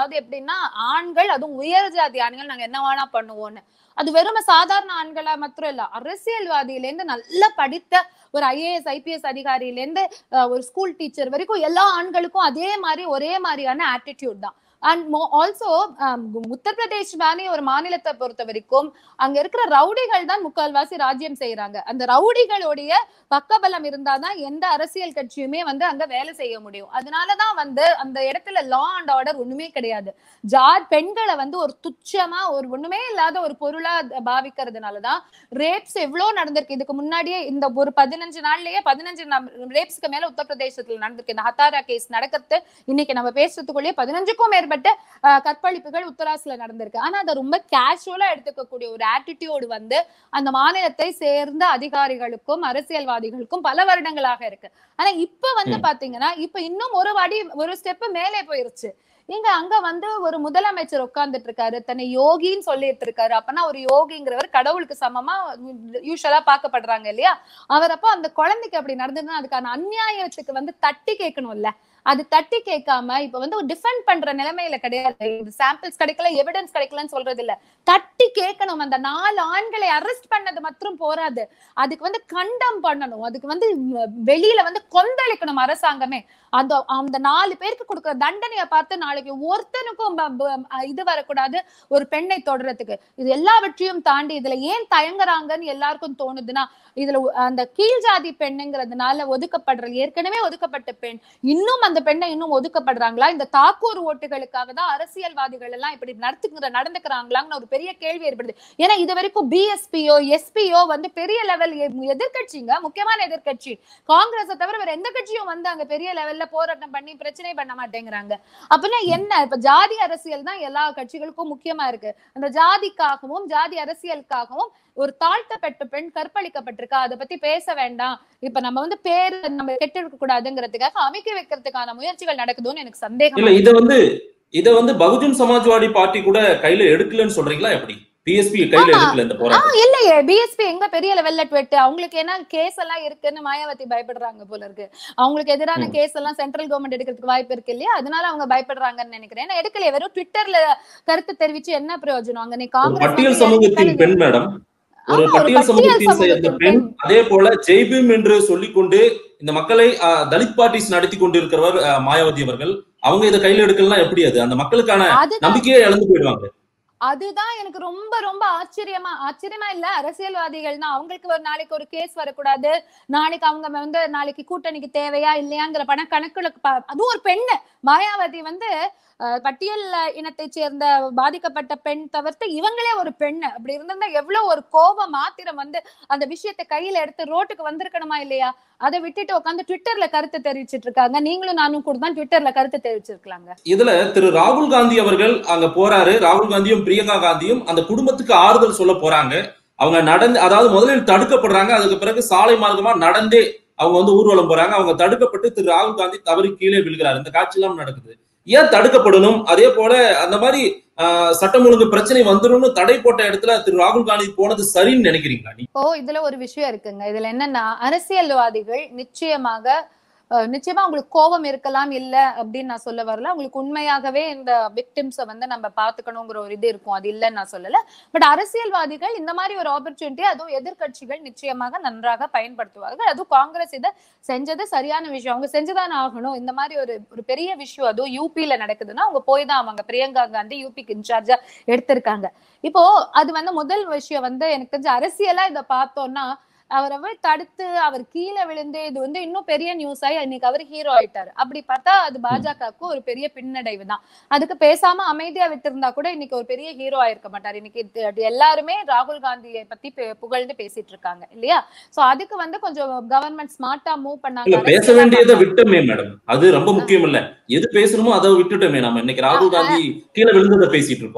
பாத்தீங்கன்னா ஆண்கள் அதுவும் உயர் ஜாதி ஆண்கள் நாங்க என்ன வேணா பண்ணுவோம்னு அது வெறும் சாதாரண ஆண்களா மாத்திரம் இல்ல அரசியல்வாதியில இருந்து நல்லா படித்த ஒரு ஐஏஎஸ் ஐபிஎஸ் அதிகாரியில இருந்து அஹ், ஒரு ஸ்கூல் டீச்சர் வரைக்கும் எல்லா ஆண்களுக்கும் அதே மாதிரி ஒரே மாதிரியான ஆட்டிடியூட் தான் அண்ட் ஆல்சோ உத்தரப்பிரதேஷ் மாதிரி ஒரு மாநிலத்தை பொறுத்த வரைக்கும் அங்க இருக்கிற ரவுடிகள் தான் முக்கால்வாசி ராஜ்யம் செய்யறாங்க அந்த ரவுடிகளுடைய பக்கபலம் இருந்தாதான் எந்த அரசியல் கட்சியுமே வந்து அங்க வேலை செய்ய முடியும் அதனாலதான் வந்து அந்த இடத்துல லா அண்ட் ஆர்டர் ஒண்ணுமே கிடையாது ஜார் பெண்களை வந்து ஒரு துச்சமா ஒரு ஒண்ணுமே இல்லாத ஒரு பொருளா பாவிக்கிறதுனாலதான் ரேப்ஸ் எவ்வளவு நடந்திருக்கு இதுக்கு முன்னாடியே இந்த ஒரு பதினஞ்சு நாள்லயே பதினஞ்சு ரேப்ஸ்க்கு மேல உத்தரப்பிரதேசத்துல நடந்திருக்கு இந்த ஹத்தாரா கேஸ் நடக்கிறது இன்னைக்கு நம்ம பேசுறதுக்குள்ளேயே பதினஞ்சுக்கும் மேற்பட்ட அஹ், கற்பழிப்புகள் உத்தராஸ்ல நடந்திருக்கு ஆனா அதை ரொம்ப கேஷுவலா எடுத்துக்கக்கூடிய ஒரு ஆட்டிடியூடு வந்து அந்த மாநிலத்தை சேர்ந்த அதிகாரிகளுக்கும் அரசியல்வாதிகளுக்கும் பல வருடங்களாக இருக்கு ஆனா இப்ப வந்து ம். பாத்தீங்கன்னா இப்ப இன்னும் ஒரு வாடி ஒரு ஸ்டெப் மேலே போயிருச்சு இங்க அங்க வந்து ஒரு முதலமைச்சர் உட்கார்ந்துட்டு இருக்காரு தன்னை யோகின்னு சொல்லிட்டு இருக்காரு அப்பனா ஒரு யோகிங்கிறவர் கடவுளுக்கு சமமா யூஸ்வலா பார்க்கப்படுறாங்க இல்லையா அவர் அப்போ அந்த குழந்தைக்கு அப்படி நடந்ததுன்னா அதுக்கான அநியாயத்துக்கு வந்து தட்டி கேட்கணும்ல அது தட்டி கேட்காம இப்ப வந்து டிஃபெண்ட் பண்ற நிலைமையில கிடையாது சாம்பிள்ஸ் கிடைக்கல எவிடன்ஸ் கிடைக்கலன்னு சொல்றது இல்ல தட்டி கேட்கணும் அந்த நாலு ஆண்களை அரெஸ்ட் பண்ணது மட்டும் போராது அதுக்கு வந்து கண்டம் பண்ணணும் அதுக்கு வந்து ம், வெளியில வந்து கொந்தளிக்கணும் அரசாங்கமே அந்த அந்த நாலு பேருக்கு கொடுக்குற தண்டனையை பார்த்து நாளைக்கு ஒருத்தனுக்கும் ப- ப- இது வரக்கூடாது ஒரு பெண்ணை தொடர்றதுக்கு இது எல்லாவற்றையும் தாண்டி இதுல ஏன் தயங்குறாங்கன்னு எல்லாருக்கும் தோணுதுன்னா இதுல ஒ- அந்த கீழ் ஜாதி பெண்ணுங்கிறதுனால ஒதுக்கப்படுற ஏற்கனவே ஒதுக்கப்பட்ட பெண் இன்னும் அந்த பெண்ணை இன்னும் ஒதுக்கப்படுறாங்களா இந்த தாக்கூர் ஓட்டுகளுக்காக தான் அரசியல்வாதிகள் எல்லாம் இப்படி நடத்துக்கிற நடந்துக்கிறாங்களான்னு ஒரு பெரிய கேள்வி ஏற்படுது ஏன்னா இது வரைக்கும் பிஎஸ்பியோ எஸ்பியோ வந்து பெரிய லெவல் எதிர்க்கட்சிங்க முக்கியமான எதிர்க்கட்சி காங்கிரஸை தவிர வேற எந்த கட்சியும் வந்து அங்க பெரிய லெவல்ல போராட்டம் பண்ணி பிரச்சனை பண்ண மாட்டேங்கிறாங்க அப்படின்னா என்ன இப்ப ஜாதி அரசியல் தான் எல்லா கட்சிகளுக்கும் முக்கியமா இருக்கு அந்த ஜாதிக்காகவும் ஜாதி அரசியலுக்காகவும் ஒரு தாழ்த்தப்பட்ட பெண் கற்பழிக்கப்பட்டிருக்கா அதை பத்தி பேச வேண்டாம் இப்ப நம்ம வந்து பேரு நம்ம கெட்டு இருக்க கூடாதுங்கிறதுக்காக அமைக்க வைக்கிறதுக்கான முயற்சிகள் நடக்குதுன்னு எனக்கு சந்தேகம் இல்ல இத வந்து இத வந்து பகுஜன் சமாஜ்வாடி பார்ட்டி கூட கையில எடுக்கலன்னு சொல்றீங்களா எப்படி பிஎஸ்பி கையில ஆமா. எடுக்கல இந்த போராட்டம் இல்லையே பிஎஸ்பி எங்க பெரிய லெவல்ல ட்வெட் அவங்களுக்கு என்ன கேஸ் எல்லாம் இருக்குன்னு மாயாவதி பயப்படுறாங்க போல இருக்கு அவங்களுக்கு எதிரான ம். கேஸ் எல்லாம் சென்ட்ரல் கவர்மெண்ட் எடுக்கிறதுக்கு வாய்ப்பு இருக்கு இல்லையா அதனால அவங்க பயப்படுறாங்கன்னு நினைக்கிறேன் ஏன்னா எடுக்கலையே வெறும் ட்விட்டர்ல கருத்து தெரிவிச்சு என்ன பிரயோஜனம் அங்க நீ ஒரு காங்கிரஸ் பட்டியல் வந்து சமூகத்தின் எடுத்தாலும் பெண் மேடம் ஒரு ஆமா, ஒரு பட்டியல் பட்டியல் சமூகத்தை சேர்ந்த சமூகத்தின் பெண் பெண். அதே போல ஜெய்பீம் என்று சொல்லிக்கொண்டு இந்த மக்களை அஹ், தலித் பார்ட்டிஸ் நடத்தி கொண்டிருக்கிறவர் அஹ், மாயாவதி அவர்கள் அவங்க இதை கையில எடுக்கலாம் எப்படி அது அந்த மக்களுக்கான அதுதான் நம்பிக்கையே இழந்து போயிடுவாங்க அதுதான் எனக்கு ரொம்ப ரொம்ப ஆச்சரியமா ஆச்சரியமா இல்ல அரசியல்வாதிகள்னா அவங்களுக்கு ஒரு நாளைக்கு ஒரு கேஸ் வரக்கூடாது நாளைக்கு அவங்க வந்து நாளைக்கு கூட்டணிக்கு தேவையா இல்லையாங்கிற பண கணக்குல ப- அதுவும் ஒரு பெண்ணு மாயாவதி வந்து அஹ், பட்டியல் இனத்தை சேர்ந்த பாதிக்கப்பட்ட பெண் தவிர்த்து இவங்களே ஒரு பெண்ணு அப்படி இருந்திருந்தா எவ்வளவு ஒரு கோபம் ஆத்திரம் வந்து அந்த விஷயத்தை கையில எடுத்து ரோட்டுக்கு வந்திருக்கணுமா இல்லையா அதை விட்டுட்டு உட்காந்து ட்விட்டர்ல கருத்து தெரிவிச்சிட்டு இருக்காங்க நீங்களும் நானும் கூட தான் ட்விட்டர்ல கருத்து தெரிவிச்சிருக்கலாங்க இதுல திரு ராகுல் காந்தி அவர்கள் அங்க போறாரு ராகுல் காந்தியும் பிரியங்கா காந்தியும் அந்த குடும்பத்துக்கு ஆறுதல் சொல்ல போறாங்க அவங்க நடந்து அதாவது முதலில் தடுக்கப்படுறாங்க அதுக்கு பிறகு சாலை மார்க்கமா நடந்தே அவங்க வந்து ஊர்வலம் போறாங்க அவங்க தடுக்கப்பட்டு திரு ராகுல் காந்தி தவறி கீழே விழுகிறார் இந்த காட்சி எல்லாம் நடக்குது ஏன் தடுக்கப்படணும் அதே போல அந்த மாதிரி ஆஹ், சட்டம் ஒழுங்கு பிரச்சனை வந்துரும்னு தடை போட்ட இடத்துல திரு ராகுல் காந்தி போனது சரின்னு நினைக்கிறீங்களா நீ இப்போ இதுல ஒரு விஷயம் இருக்குங்க இதுல என்னன்னா அரசியல்வாதிகள் நிச்சயமாக அஹ், நிச்சயமா உங்களுக்கு கோபம் இருக்கலாம் இல்ல அப்படின்னு நான் சொல்ல வரல உங்களுக்கு உண்மையாகவே இந்த விக்டிம்ஸை வந்து நம்ம பாத்துக்கணுங்கிற ஒரு இது இருக்கும் அது இல்லைன்னு நான் சொல்லல பட் அரசியல்வாதிகள் இந்த மாதிரி ஒரு ஆப்பர்ச்சுனிட்டி அதுவும் எதிர்க்கட்சிகள் நிச்சயமாக நன்றாக பயன்படுத்துவார்கள் அதுவும் காங்கிரஸ் இதை செஞ்சது சரியான விஷயம் அவங்க செஞ்சுதான் ஆகணும் இந்த மாதிரி ஒரு ஒரு பெரிய விஷயம் அதுவும் யூபியில நடக்குதுன்னா அவங்க போய் தான் அவங்க பிரியங்கா காந்தி யூபிக்கு இன்சார்ஜா எடுத்திருக்காங்க இப்போ அது வந்து முதல் விஷயம் வந்து எனக்கு தெரிஞ்ச அரசியலா இதை பார்த்தோம்னா அவரை போய் தடுத்து அவர் கீழே விழுந்து இது வந்து இன்னும் பெரிய நியூஸ் ஆகி இன்னைக்கு அவர் ஹீரோ ஆயிட்டாரு அப்படி பார்த்தா அது பாஜகவுக்கு ஒரு பெரிய பின்னடைவு தான் அதுக்கு பேசாம அமைதியா விட்டிருந்தா கூட இன்னைக்கு ஒரு பெரிய ஹீரோ ஆயிருக்க மாட்டார் இன்னைக்கு இது- எல்லாருமே ராகுல் காந்தியை பத்தி பே- புகழ்ந்து பேசிட்டு இருக்காங்க இல்லையா சோ அதுக்கு வந்து கொஞ்சம் கவர்மெண்ட் ஸ்மார்ட்டா மூவ் இல்ல பண்ணாங்க பேச அரசியலா வேண்டியதை பண்ணாங்க. விட்டோமே மேடம் அது ரொம்ப முக்கியம் இல்ல எது பேசணுமோ அதை விட்டுட்டோமே நம்ம இன்னைக்கு ராகுல் காந்தி கீழே விழுந்ததை பேசிட்டு இருக்கோம்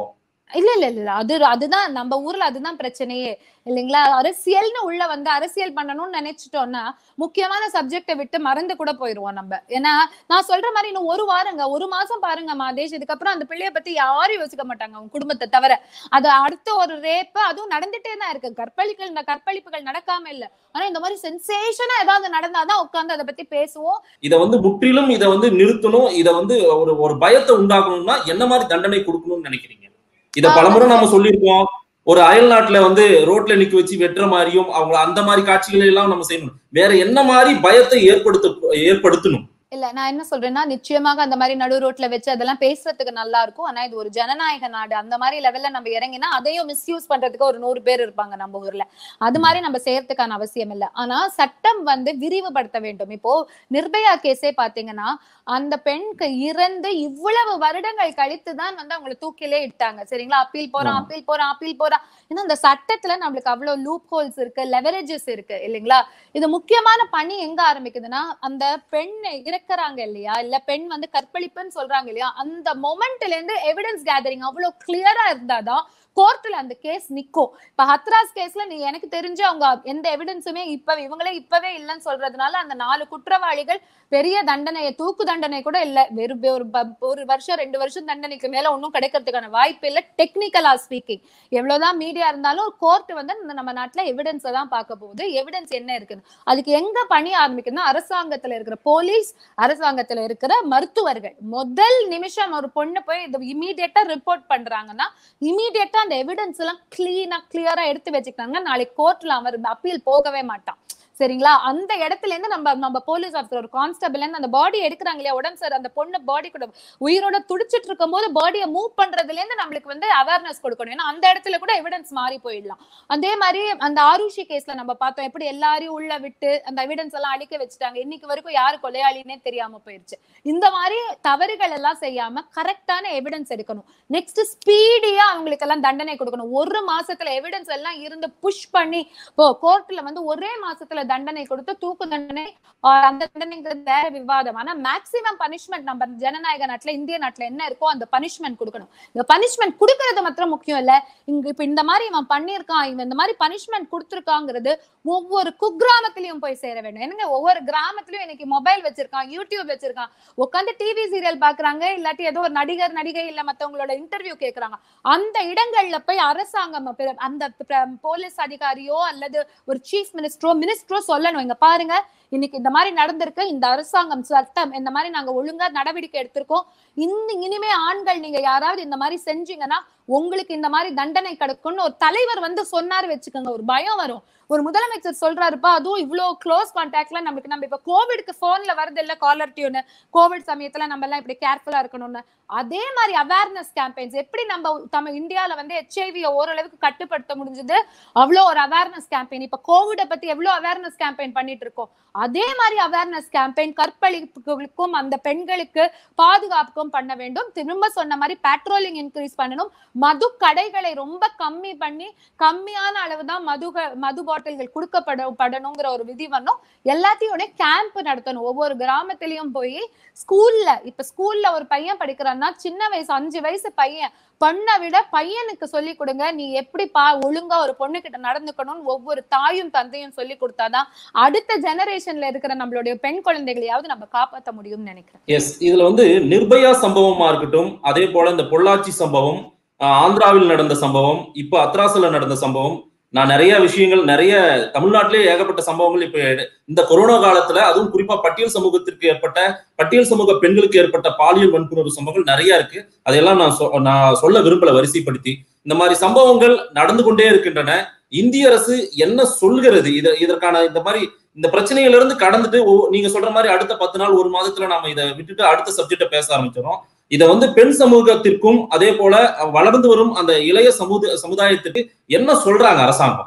இல்ல இல்ல இல்ல அது அதுதான் நம்ம ஊர்ல அதுதான் பிரச்சனையே இல்லைங்களா அரசியல்னு உள்ள வந்து அரசியல் பண்ணணும்னு நினைச்சிட்டோம்னா முக்கியமான சப்ஜெக்டை விட்டு மறந்து கூட போயிருவோம் நம்ம ஏன்னா நான் சொல்ற மாதிரி இன்னும் ஒரு வாரங்க ஒரு மாசம் பாருங்க மாதேஷ் இதுக்கப்புறம் அந்த பிள்ளைய பத்தி யாரும் யோசிக்க மாட்டாங்க அவங்க குடும்பத்தை தவிர அது அடுத்த ஒரு ரேப் அதுவும் நடந்துட்டே தான் இருக்கு கற்பழிகள் இந்த கற்பழிப்புகள் நடக்காம இல்ல ஆனா இந்த மாதிரி சென்சேஷனா ஏதாவது நடந்தாதான் உட்கார்ந்து அதை பத்தி பேசுவோம் இத வந்து முற்றிலும் இத வந்து நிறுத்தணும் இத வந்து ஒரு ஒரு பயத்தை உண்டாக்கணும்னா என்ன மாதிரி தண்டனை கொடுக்கணும்னு நினைக்கிறீங்க இத ஆஹ் பலமுறை நாம சொல்லியிருக்கோம் ஒரு அயல் நாட்டுல வந்து ரோட்ல நிக்க வச்சு வெட்டுற மாதிரியும் அவங்க அந்த மாதிரி காட்சிகளை எல்லாம் நம்ம செய்யணும் வேற என்ன மாதிரி பயத்தை ஏற்படுத்த ஏற்படுத்தணும் இல்ல நான் என்ன சொல்றேன்னா நிச்சயமாக அந்த மாதிரி நடு ரோட்ல வச்சு அதெல்லாம் பேசுறதுக்கு நல்லா இருக்கும் ஆனா இது ஒரு ஜனநாயக நாடு அந்த மாதிரி லெவல்ல நம்ம இறங்கினா அதையும் மிஸ்யூஸ் பண்றதுக்கு ஒரு நூறு பேர் இருப்பாங்க நம்ம ஊர்ல அது மாதிரி நம்ம செய்யறதுக்கான அவசியம் இல்ல ஆனா சட்டம் வந்து விரிவுபடுத்த வேண்டும் இப்போ நிர்பயா கேஸே பாத்தீங்கன்னா அந்த பெண்க்கு இறந்து இவ்வளவு வருடங்கள் கழித்து தான் வந்து அவங்களை தூக்கிலே இட்டாங்க சரிங்களா அப்பீல் போறான் ஆமா. அப்பீல் போறான் அப்பீல் போறான் ஏன்னா அந்த சட்டத்துல நம்மளுக்கு அவ்வளவு லூப் ஹோல்ஸ் இருக்கு லெவரேஜஸ் இருக்கு இல்லைங்களா இது முக்கியமான பணி எங்க ஆரம்பிக்குதுன்னா அந்த பெண் இறக்குறாங்க இல்லையா இல்ல பெண் வந்து கற்பழிப்புன்னு சொல்றாங்க இல்லையா அந்த மொமெண்ட்ல இருந்து எவிடன்ஸ் கேதரிங் அவ்வளவு கிளியரா இருந்தாதான் கோர்ட்ல அந்த கேஸ் நிக்கும் இப்ப ஹத்ராஸ் கேஸ்ல நீ எனக்கு தெரிஞ்சு அவங்க எந்த எவிடன்ஸுமே இப்ப இவங்களே இப்பவே இல்லைன்னு சொல்றதுனால அந்த நாலு குற்றவாளிகள் பெரிய தண்டனையை தூக்கு தண்டனை கூட இல்ல வெறும் ஒரு ப- ஒரு வருஷம் ரெண்டு வருஷம் தண்டனைக்கு மேல ஒன்றும் கிடைக்கிறதுக்கான வாய்ப்பு இல்ல டெக்னிக்கலா ஸ்பீக்கிங் எவ்வளவுதான் மீடியா இருந்தாலும் கோர்ட் வந்து இந்த நம்ம நாட்டுல எவிடன்ஸை தான் பார்க்க போகுது எவிடன்ஸ் என்ன இருக்குன்னு அதுக்கு எங்க பணி ஆரம்பிக்குதுன்னா அரசாங்கத்துல இருக்கிற போலீஸ் அரசாங்கத்துல இருக்கிற மருத்துவர்கள் முதல் நிமிஷம் ஒரு பொண்ணு போய் இது இமீடியட்டா ரிப்போர்ட் பண்றாங்கன்னா இமீடியட்டா அந்த எவிடன்ஸ் எல்லாம் கிளீனா கிளியரா எடுத்து வச்சுக்கிட்டாங்க நாளைக்கு கோர்ட்ல அவர் அப்பீல் போகவே மாட்டான் சரிங்களா அந்த இடத்துல இருந்து நம்ம நம்ம போலீஸ் ஆஃபீஸர் ஒரு கான்ஸ்டபிள் இருந்து அந்த பாடி எடுக்கிறாங்க இல்லையா உடம்பு சார் அந்த பொண்ணு பாடி கூட உயிரோட துடிச்சிட்டு இருக்கும் போது பாடியை மூவ் பண்றதுல இருந்து நம்மளுக்கு வந்து அவேர்னஸ் கொடுக்கணும் ஏன்னா அந்த இடத்துல கூட எவிடன்ஸ் மாறி போயிடலாம் அதே மாதிரி அந்த ஆருஷி கேஸ்ல நம்ம பார்த்தோம் எப்படி எல்லாரையும் உள்ள விட்டு அந்த எவிடன்ஸ் எல்லாம் அழிக்க வச்சுட்டாங்க இன்னைக்கு வரைக்கும் யாரு கொலையாளினே தெரியாம போயிருச்சு இந்த மாதிரி தவறுகள் எல்லாம் செய்யாம கரெக்டான எவிடன்ஸ் எடுக்கணும் நெக்ஸ்ட் ஸ்பீடியா அவங்களுக்கு எல்லாம் தண்டனை கொடுக்கணும் ஒரு மாசத்துல எவிடன்ஸ் எல்லாம் இருந்து புஷ் பண்ணி இப்போ கோர்ட்ல வந்து ஒரே மாசத்துல தண்டனை கொடுத்து தூக்கு தண்டனை ஆஹ் அந்த தண்டனைங்கிறது வேற விவாதம் ஆனா மேக்சிமம் பனிஷ்மெண்ட் நம்ம ஜனநாயக நாட்டுல இந்திய நாட்டுல என்ன இருக்கோ அந்த பனிஷ்மெண்ட் கொடுக்கணும் இந்த பனிஷ்மெண்ட் கொடுக்கறது மாத்திரம் முக்கியம் இல்ல இங்க இப்ப இந்த மாதிரி இவன் பண்ணியிருக்கான் இவன் இந்த மாதிரி பனிஷ்மெண்ட் கொடுத்துருக்காங்கிறது ஒவ்வொரு குக்கிராமத்திலயும் போய் சேர வேண்டும் என்னங்க ஒவ்வொரு கிராமத்திலயும் இன்னைக்கு மொபைல் வச்சிருக்கான் யூடியூப் வச்சிருக்கான் உட்காந்து டிவி சீரியல் பாக்குறாங்க இல்லாட்டி ஏதோ ஒரு நடிகர் நடிகை இல்ல மத்தவங்களோட இன்டர்வியூ கேக்குறாங்க அந்த இடங்கள்ல போய் அரசாங்கம் பிற- அந்த பிர- போலீஸ் அதிகாரியோ அல்லது ஒரு சீஃப் மினிஸ்டரோ மினிஸ்டரோ சொல்லணும் இங்க பாருங்க இன்னைக்கு இந்த மாதிரி நடந்திருக்கு இந்த அரசாங்கம் சட்டம் இந்த மாதிரி நாங்க ஒழுங்கா நடவடிக்கை எடுத்திருக்கோம் இந்த இனிமே ஆண்கள் நீங்க யாராவது இந்த மாதிரி செஞ்சீங்கன்னா உங்களுக்கு இந்த மாதிரி தண்டனை கிடைக்கும்னு ஒரு தலைவர் வந்து சொன்னாரு வச்சுக்கோங்க ஒரு பயம் வரும் ஒரு முதலமைச்சர் சொல்றாருப்பா அதுவும் இவ்வளவு க்ளோஸ் கான்டாக்ட்ல நமக்கு நம்ம இப்ப கோவிட்க்கு போன்ல வருது இல்ல காலர் டியூன் கோவிட் சமயத்துல நம்ம எல்லாம் இப்படி கேர்ஃபுல்லா இருக்கணும்னு அதே மாதிரி அவேர்னஸ் கேம்பெயின்ஸ் எப்படி நம்ம நம்ம இந்தியால வந்து ஹெச்ஐவி ஓரளவுக்கு கட்டுப்படுத்த முடிஞ்சது அவ்வளோ ஒரு அவேர்னஸ் கேம்பெயின் இப்ப கோவிட பத்தி எவ்வளவு அவேர்னஸ் கேம்பெயின் பண்ணிட்டு இருக்கோம் அதே மாதிரி அவேர்னஸ் கேம்பெயின் கற்பழிப்புகளுக்கும் அந்த பெண்களுக்கு பாதுகாப்புக்கும் பண்ண வேண்டும் திரும்ப சொன்ன மாதிரி பேட்ரோலிங் இன்க்ரீஸ் பண்ணணும் மது கடைகளை ரொம்ப கம்மி பண்ணி கம்மியான அளவு தான் மது மது பாட்டில்கள் கொடுக்கப்பட படணுங்கிற ஒரு விதி வரணும் எல்லாத்தையும் கேம்ப் நடத்தணும் ஒவ்வொரு கிராமத்திலயும் போய் ஸ்கூல்ல இப்ப ஸ்கூல்ல ஒரு பையன் படிக்கிறான்னா சின்ன வயசு அஞ்சு வயசு பையன் பொண்ணை விட பையனுக்கு சொல்லி கொடுங்க நீ எப்படி பா ஒழுங்கா ஒரு பொண்ணு கிட்ட நடந்துக்கணும்னு ஒவ்வொரு தாயும் தந்தையும் சொல்லி கொடுத்தாதான் அடுத்த ஜெனரேஷன்ல இருக்கிற நம்மளுடைய பெண் குழந்தைகளையாவது நம்ம காப்பாற்ற முடியும்னு நினைக்கிறேன் எஸ் இதுல வந்து நிர்பயா சம்பவமா இருக்கட்டும் அதே போல இந்த பொள்ளாச்சி சம்பவம் ஆஹ் ஆந்திராவில் நடந்த சம்பவம் இப்ப அத்ராஸ்ல நடந்த சம்பவம் நான் நிறைய விஷயங்கள் நிறைய தமிழ்நாட்டிலே ஏகப்பட்ட சம்பவங்கள் இப்ப இந்த கொரோனா காலத்துல அதுவும் குறிப்பா பட்டியல் சமூகத்திற்கு ஏற்பட்ட பட்டியல் சமூக பெண்களுக்கு ஏற்பட்ட பாலியல் வன்புணர்வு சம்பவங்கள் நிறைய இருக்கு அதையெல்லாம் நான் சொ- நான் சொல்ல விரும்பல வரிசைப்படுத்தி இந்த மாதிரி சம்பவங்கள் நடந்து கொண்டே இருக்கின்றன இந்திய அரசு என்ன சொல்கிறது இத இதற்கான இந்த மாதிரி இந்த பிரச்சனையில இருந்து கடந்துட்டு ஒ- நீங்க சொல்ற மாதிரி அடுத்த பத்து நாள் ஒரு மாதத்துல நாம இதை விட்டுட்டு அடுத்த சப்ஜெக்ட பேச ஆரம்பிச்சிடும் இத வந்து பெண் சமூகத்திற்கும் அதே போல வளர்ந்து வரும் அந்த இளைய சமுத சமுதாயத்துக்கு என்ன சொல்றாங்க அரசாங்கம்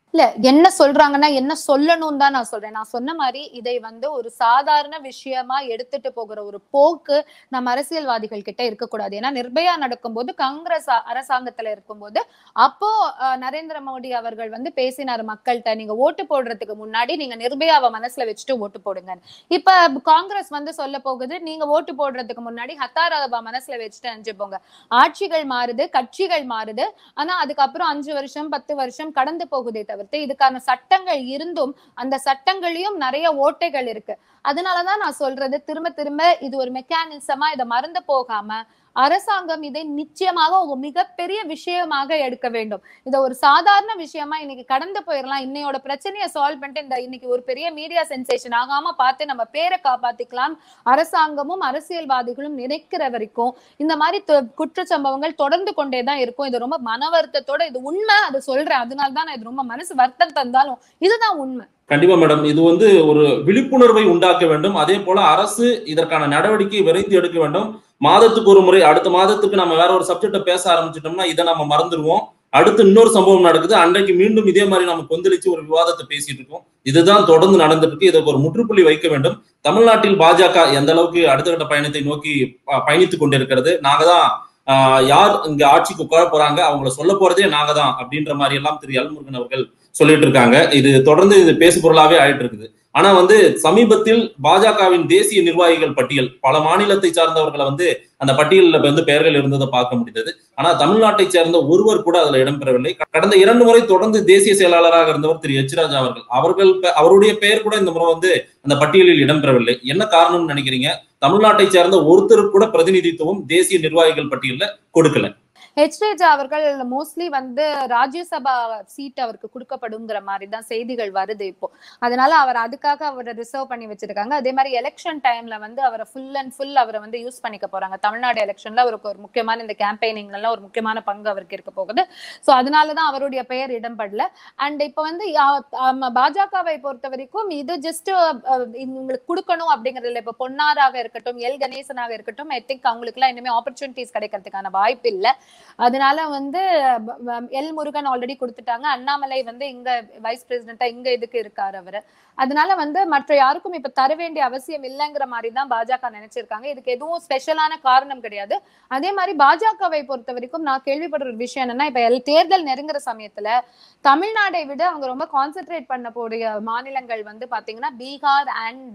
இல்ல என்ன சொல்றாங்கன்னா என்ன சொல்லணும் தான் நான் சொல்றேன் நான் சொன்ன மாதிரி இதை வந்து ஒரு சாதாரண விஷயமா எடுத்துட்டு போகிற ஒரு போக்கு நம்ம அரசியல்வாதிகள் கிட்ட இருக்கக்கூடாது ஏன்னா நிர்பயா நடக்கும்போது காங்கிரஸ் அ- அரசாங்கத்துல இருக்கும்போது அப்போ அஹ், நரேந்திர மோடி அவர்கள் வந்து பேசினார் மக்கள்கிட்ட நீங்க ஓட்டு போடுறதுக்கு முன்னாடி நீங்க நிர்பயாவை மனசுல வச்சுட்டு ஓட்டு போடுங்க இப்ப காங்கிரஸ் வந்து சொல்ல போகுது நீங்க ஓட்டு போடுறதுக்கு முன்னாடி ஹத்தாராவை மனசுல வச்சுட்டு நினைச்சு போங்க ஆட்சிகள் மாறுது கட்சிகள் மாறுது ஆனா அதுக்கப்புறம் அஞ்சு வருஷம் பத்து வருஷம் கடந்து போகுதே தவிர்த்து இதுக்கான சட்டங்கள் இருந்தும் அந்த சட்டங்களையும் நிறைய ஓட்டைகள் இருக்கு அதனாலதான் நான் சொல்றது திரும்ப திரும்ப இது ஒரு மெக்கானிசமா இதை மறந்து போகாம அரசாங்கம் இதை நிச்சயமாக ஒரு மிகப்பெரிய விஷயமாக எடுக்க வேண்டும் இதை ஒரு சாதாரண விஷயமா இன்னைக்கு கடந்து போயிடலாம் இன்னையோட பிரச்சனையை சால்வ் பண்ணிட்டு இந்த இன்னைக்கு ஒரு பெரிய மீடியா சென்சேஷன் ஆகாம பார்த்து நம்ம பேரை காப்பாத்திக்கலாம் அரசாங்கமும் அரசியல்வாதிகளும் நினைக்கிற வரைக்கும் இந்த மாதிரி து- குற்றச் சம்பவங்கள் தொடர்ந்து கொண்டே தான் இருக்கும் இது ரொம்ப மன வருத்தத்தோட இது உண்மை அது சொல்றேன் அதனால தான் நான் இது ரொம்ப மனசு வருத்தம் தந்தாலும் இதுதான் உண்மை கண்டிப்பா மேடம் இது வந்து ஒரு விழிப்புணர்வை உண்டாக்க வேண்டும் அதே போல அரசு இதற்கான நடவடிக்கை விரைந்து எடுக்க வேண்டும் மாதத்துக்கு ஒரு முறை அடுத்த மாதத்துக்கு நம்ம வேற ஒரு சப்ஜெக்ட பேச ஆரம்பிச்சிட்டோம்னா இதை நம்ம மறந்துடுவோம் அடுத்து இன்னொரு சம்பவம் நடக்குது அன்றைக்கு மீண்டும் இதே மாதிரி நம்ம கொந்தளிச்சு ஒரு விவாதத்தை பேசிட்டு இருக்கோம் இதுதான் தொடர்ந்து நடந்துட்டு இருக்கு இதற்கு ஒரு முற்றுப்புள்ளி வைக்க வேண்டும் தமிழ்நாட்டில் பாஜக எந்த அளவுக்கு அடுத்த கட்ட பயணத்தை நோக்கி ப- பயணித்துக் கொண்டிருக்கிறது நாங்க தான் ஆஹ், யார் இங்க ஆட்சிக்கு உட்கார போறாங்க அவங்கள சொல்ல போறதே நாங்க தான் அப்படின்ற மாதிரி எல்லாம் திரு எல்முருகன் அவர்கள் சொல்லிட்டு இருக்காங்க இது தொடர்ந்து இது பேசு பொருளாவே ஆயிட்டு இருக்குது ஆனா வந்து சமீபத்தில் பாஜகவின் தேசிய நிர்வாகிகள் பட்டியல் பல மாநிலத்தை சார்ந்தவர்களை வந்து அந்த பட்டியலில் வந்து பெயர்கள் இருந்ததை பார்க்க முடிந்தது ஆனா தமிழ்நாட்டை சேர்ந்த ஒருவர் கூட அதுல இடம்பெறவில்லை கடந்த இரண்டு முறை தொடர்ந்து தேசிய செயலாளராக இருந்தவர் திரு எச் ராஜா அவர்கள் அவர்கள் பெ- அவருடைய பெயர் கூட இந்த முறை வந்து அந்த பட்டியலில் இடம்பெறவில்லை என்ன காரணம்னு நினைக்கிறீங்க தமிழ்நாட்டை சேர்ந்த ஒருத்தர் கூட பிரதிநிதித்துவம் தேசிய நிர்வாகிகள் பட்டியல்ல கொடுக்கல ஹெச் ரேஜா அவர்கள் மோஸ்ட்லி வந்து ராஜ்யசபா சீட் அவருக்கு கொடுக்கப்படுங்கிற மாதிரி தான் செய்திகள் வருது இப்போ அதனால அவர் அதுக்காக அவரை ரிசர்வ் பண்ணி வச்சிருக்காங்க அதே மாதிரி எலெக்ஷன் டைம்ல வந்து அவரை ஃபுல் அண்ட் ஃபுல் அவரை வந்து யூஸ் பண்ணிக்க போறாங்க தமிழ்நாடு எலெக்ஷன்ல அவருக்கு ஒரு முக்கியமான இந்த கேம்பெயினிங்ல எல்லாம் ஒரு முக்கியமான பங்கு அவருக்கு இருக்க போகுது சோ அதனாலதான் அவருடைய பெயர் இடம்படல அண்ட் இப்ப வந்து யா- ஆமா, பாஜகவை பொறுத்த வரைக்கும் இது ஜஸ்ட் உங்களுக்கு கொடுக்கணும் அப்படிங்கறதுல இப்ப பொன்னாராக இருக்கட்டும் எல் கணேசனாக இருக்கட்டும் ஐ திங்க் அவங்களுக்கு எல்லாம் இனிமே ஆப்பர்ச்சுனிட்டிஸ் கிடைக்கிறதுக்கான வாய்ப்பு இல்ல அதனால வந்து ப- ப- எல் முருகன் ஆல்ரெடி கொடுத்துட்டாங்க அண்ணாமலை வந்து இங்க வைஸ் பிரசிடென்டா இங்க இதுக்கு இருக்காரு அவரு அதனால வந்து மற்ற யாருக்கும் இப்ப தர வேண்டிய அவசியம் இல்லைங்கிற மாதிரி தான் பாஜக நினைச்சிருக்காங்க இதுக்கு எதுவும் ஸ்பெஷலான காரணம் கிடையாது அதே மாதிரி பாஜகவை பொறுத்த வரைக்கும் நான் கேள்விப்படுற ஒரு விஷயம் என்னன்னா இப்ப எல் தேர்தல் நெருங்குற சமயத்துல தமிழ்நாடை விட அவங்க ரொம்ப கான்சென்ட்ரேட் பண்ண போடிய மாநிலங்கள் வந்து பாத்தீங்கன்னா பீகார் அண்ட்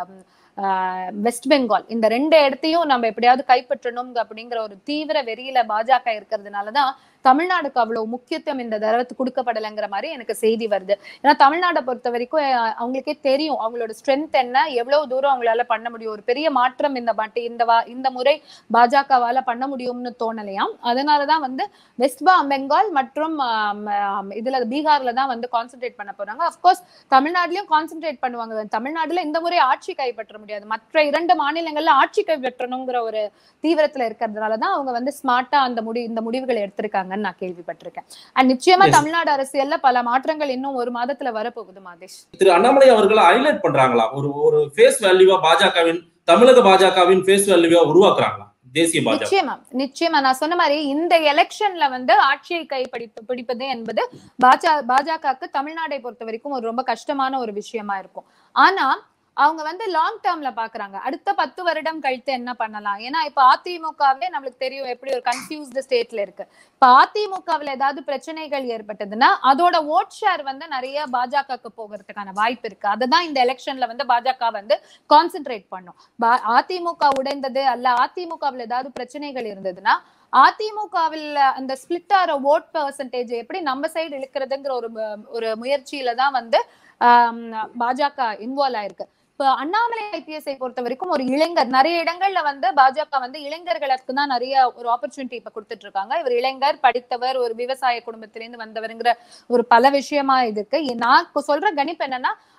வெஸ்ட் பெங்கால் இந்த ரெண்டு இடத்தையும் நம்ம எப்படியாவது கைப்பற்றணும் அப்படிங்கிற ஒரு தீவிர வெறியில பாஜக இருக்கிறதுனாலதான் தமிழ்நாடுக்கு அவ்வளவு முக்கியத்துவம் இந்த தடவை கொடுக்கப்படலைங்கிற மாதிரி எனக்கு செய்தி வருது ஏன்னா தமிழ்நாடை பொறுத்த வரைக்கும் அஹ், அவங்களுக்கே தெரியும் அவங்களோட ஸ்ட்ரென்த் என்ன எவ்வளவு தூரம் அவங்களால பண்ண முடியும் ஒரு பெரிய மாற்றம் இந்த பாட்டு இந்த வா இந்த முறை பாஜகவால பண்ண முடியும்னு தோணலையாம் அதனாலதான் வந்து வெஸ்ட் பா பெங்கால் மற்றும் ஆம், ஆம், இதுல பீகார்ல தான் வந்து கான்சென்ட்ரேட் பண்ண போறாங்க அப்கோர்ஸ் தமிழ்நாட்டிலயும் கான்சென்ட்ரேட் பண்ணுவாங்க தமிழ்நாடுல இந்த முறை ஆட்சி கைப்பற்ற முடியாது மற்ற இரண்டு மாநிலங்கள்ல ஆட்சி கைப்பற்றணுங்கிற ஒரு தீவிரத்துல இருக்கிறதுனாலதான் அவங்க வந்து ஸ்மார்ட்டா அந்த முடி இந்த முடிவுகளை எடுத்திருக்காங்கன்னு நான் கேள்விப்பட்டிருக்கேன் அண்ட் நிச்சயமா Yes. தமிழ்நாடு அரசியல்ல பல மாற்றங்கள் இன்னும் ஒரு மாதத்துல வரப்போகுது மாதேஷ் திரு அண்ணாமலை அவர்களை ஹைலைட் பண்றாங்களா ஒரு ஒரு ஃபேஸ் வேல்யூவா பாஜகவின் தமிழக பாஜகவின் ஃபேஸ் வேல்யூவா உருவாக்குறாங்களா தேசிய பாஜக நிச்சயமா நிச்சயமா நான் சொன்ன மாதிரி இந்த எலெக்ஷன்ல வந்து ஆட்சியை கைப்பிடிப்பு பிடிப்பது என்பது பாஜக பாஜகவுக்கு தமிழ்நாடை பொறுத்த வரைக்கும் ஒரு ரொம்ப கஷ்டமான ஒரு விஷயமா இருக்கும் ஆனா அவங்க வந்து லாங் டேர்ம்ல பாக்குறாங்க அடுத்த பத்து வருடம் கழித்து என்ன பண்ணலாம் ஏன்னா இப்ப அதிமுகவே நம்மளுக்கு தெரியும் எப்படி ஒரு கன்ஃபியூஸ்டு ஸ்டேட்ல இருக்கு இப்ப அதிமுகவுல ஏதாவது பிரச்சனைகள் ஏற்பட்டதுன்னா அதோட ஓட் ஷேர் வந்து நிறைய பாஜகவுக்கு போகிறதுக்கான வாய்ப்பு இருக்கு அதுதான் இந்த எலெக்ஷன்ல வந்து பாஜக வந்து கான்சென்ட்ரேட் பண்ணும் பா- அதிமுக உடைந்தது அல்ல அதிமுகவில் ஏதாவது பிரச்சனைகள் இருந்ததுன்னா அதிமுகவில் அந்த ஸ்பிளிட் ஆற ஓட் பெர்சன்டேஜ் எப்படி நம்ம சைடு இழுக்கிறதுங்கிற ஒரு மு- ஒரு முயற்சியில தான் வந்து ஆம், பாஜக இன்வால்வ் ஆயிருக்கு இப்போ அண்ணாமலை ஐபிஎஸ்ஐ பொறுத்த வரைக்கும் ஒரு இளைஞர் நிறைய இடங்கள்ல வந்து பாஜக வந்து இளைஞர்களுக்கு தான் நிறைய ஒரு ஆப்பர்ச்சுனிட்டி இப்ப கொடுத்துட்டு இருக்காங்க இவர் இளைஞர் படித்தவர் ஒரு விவசாய குடும்பத்திலேருந்து வந்தவருங்கிற ஒரு பல விஷயமா இதுக்கு நான் இப்ப சொல்ற கணிப்பு என்னன்னா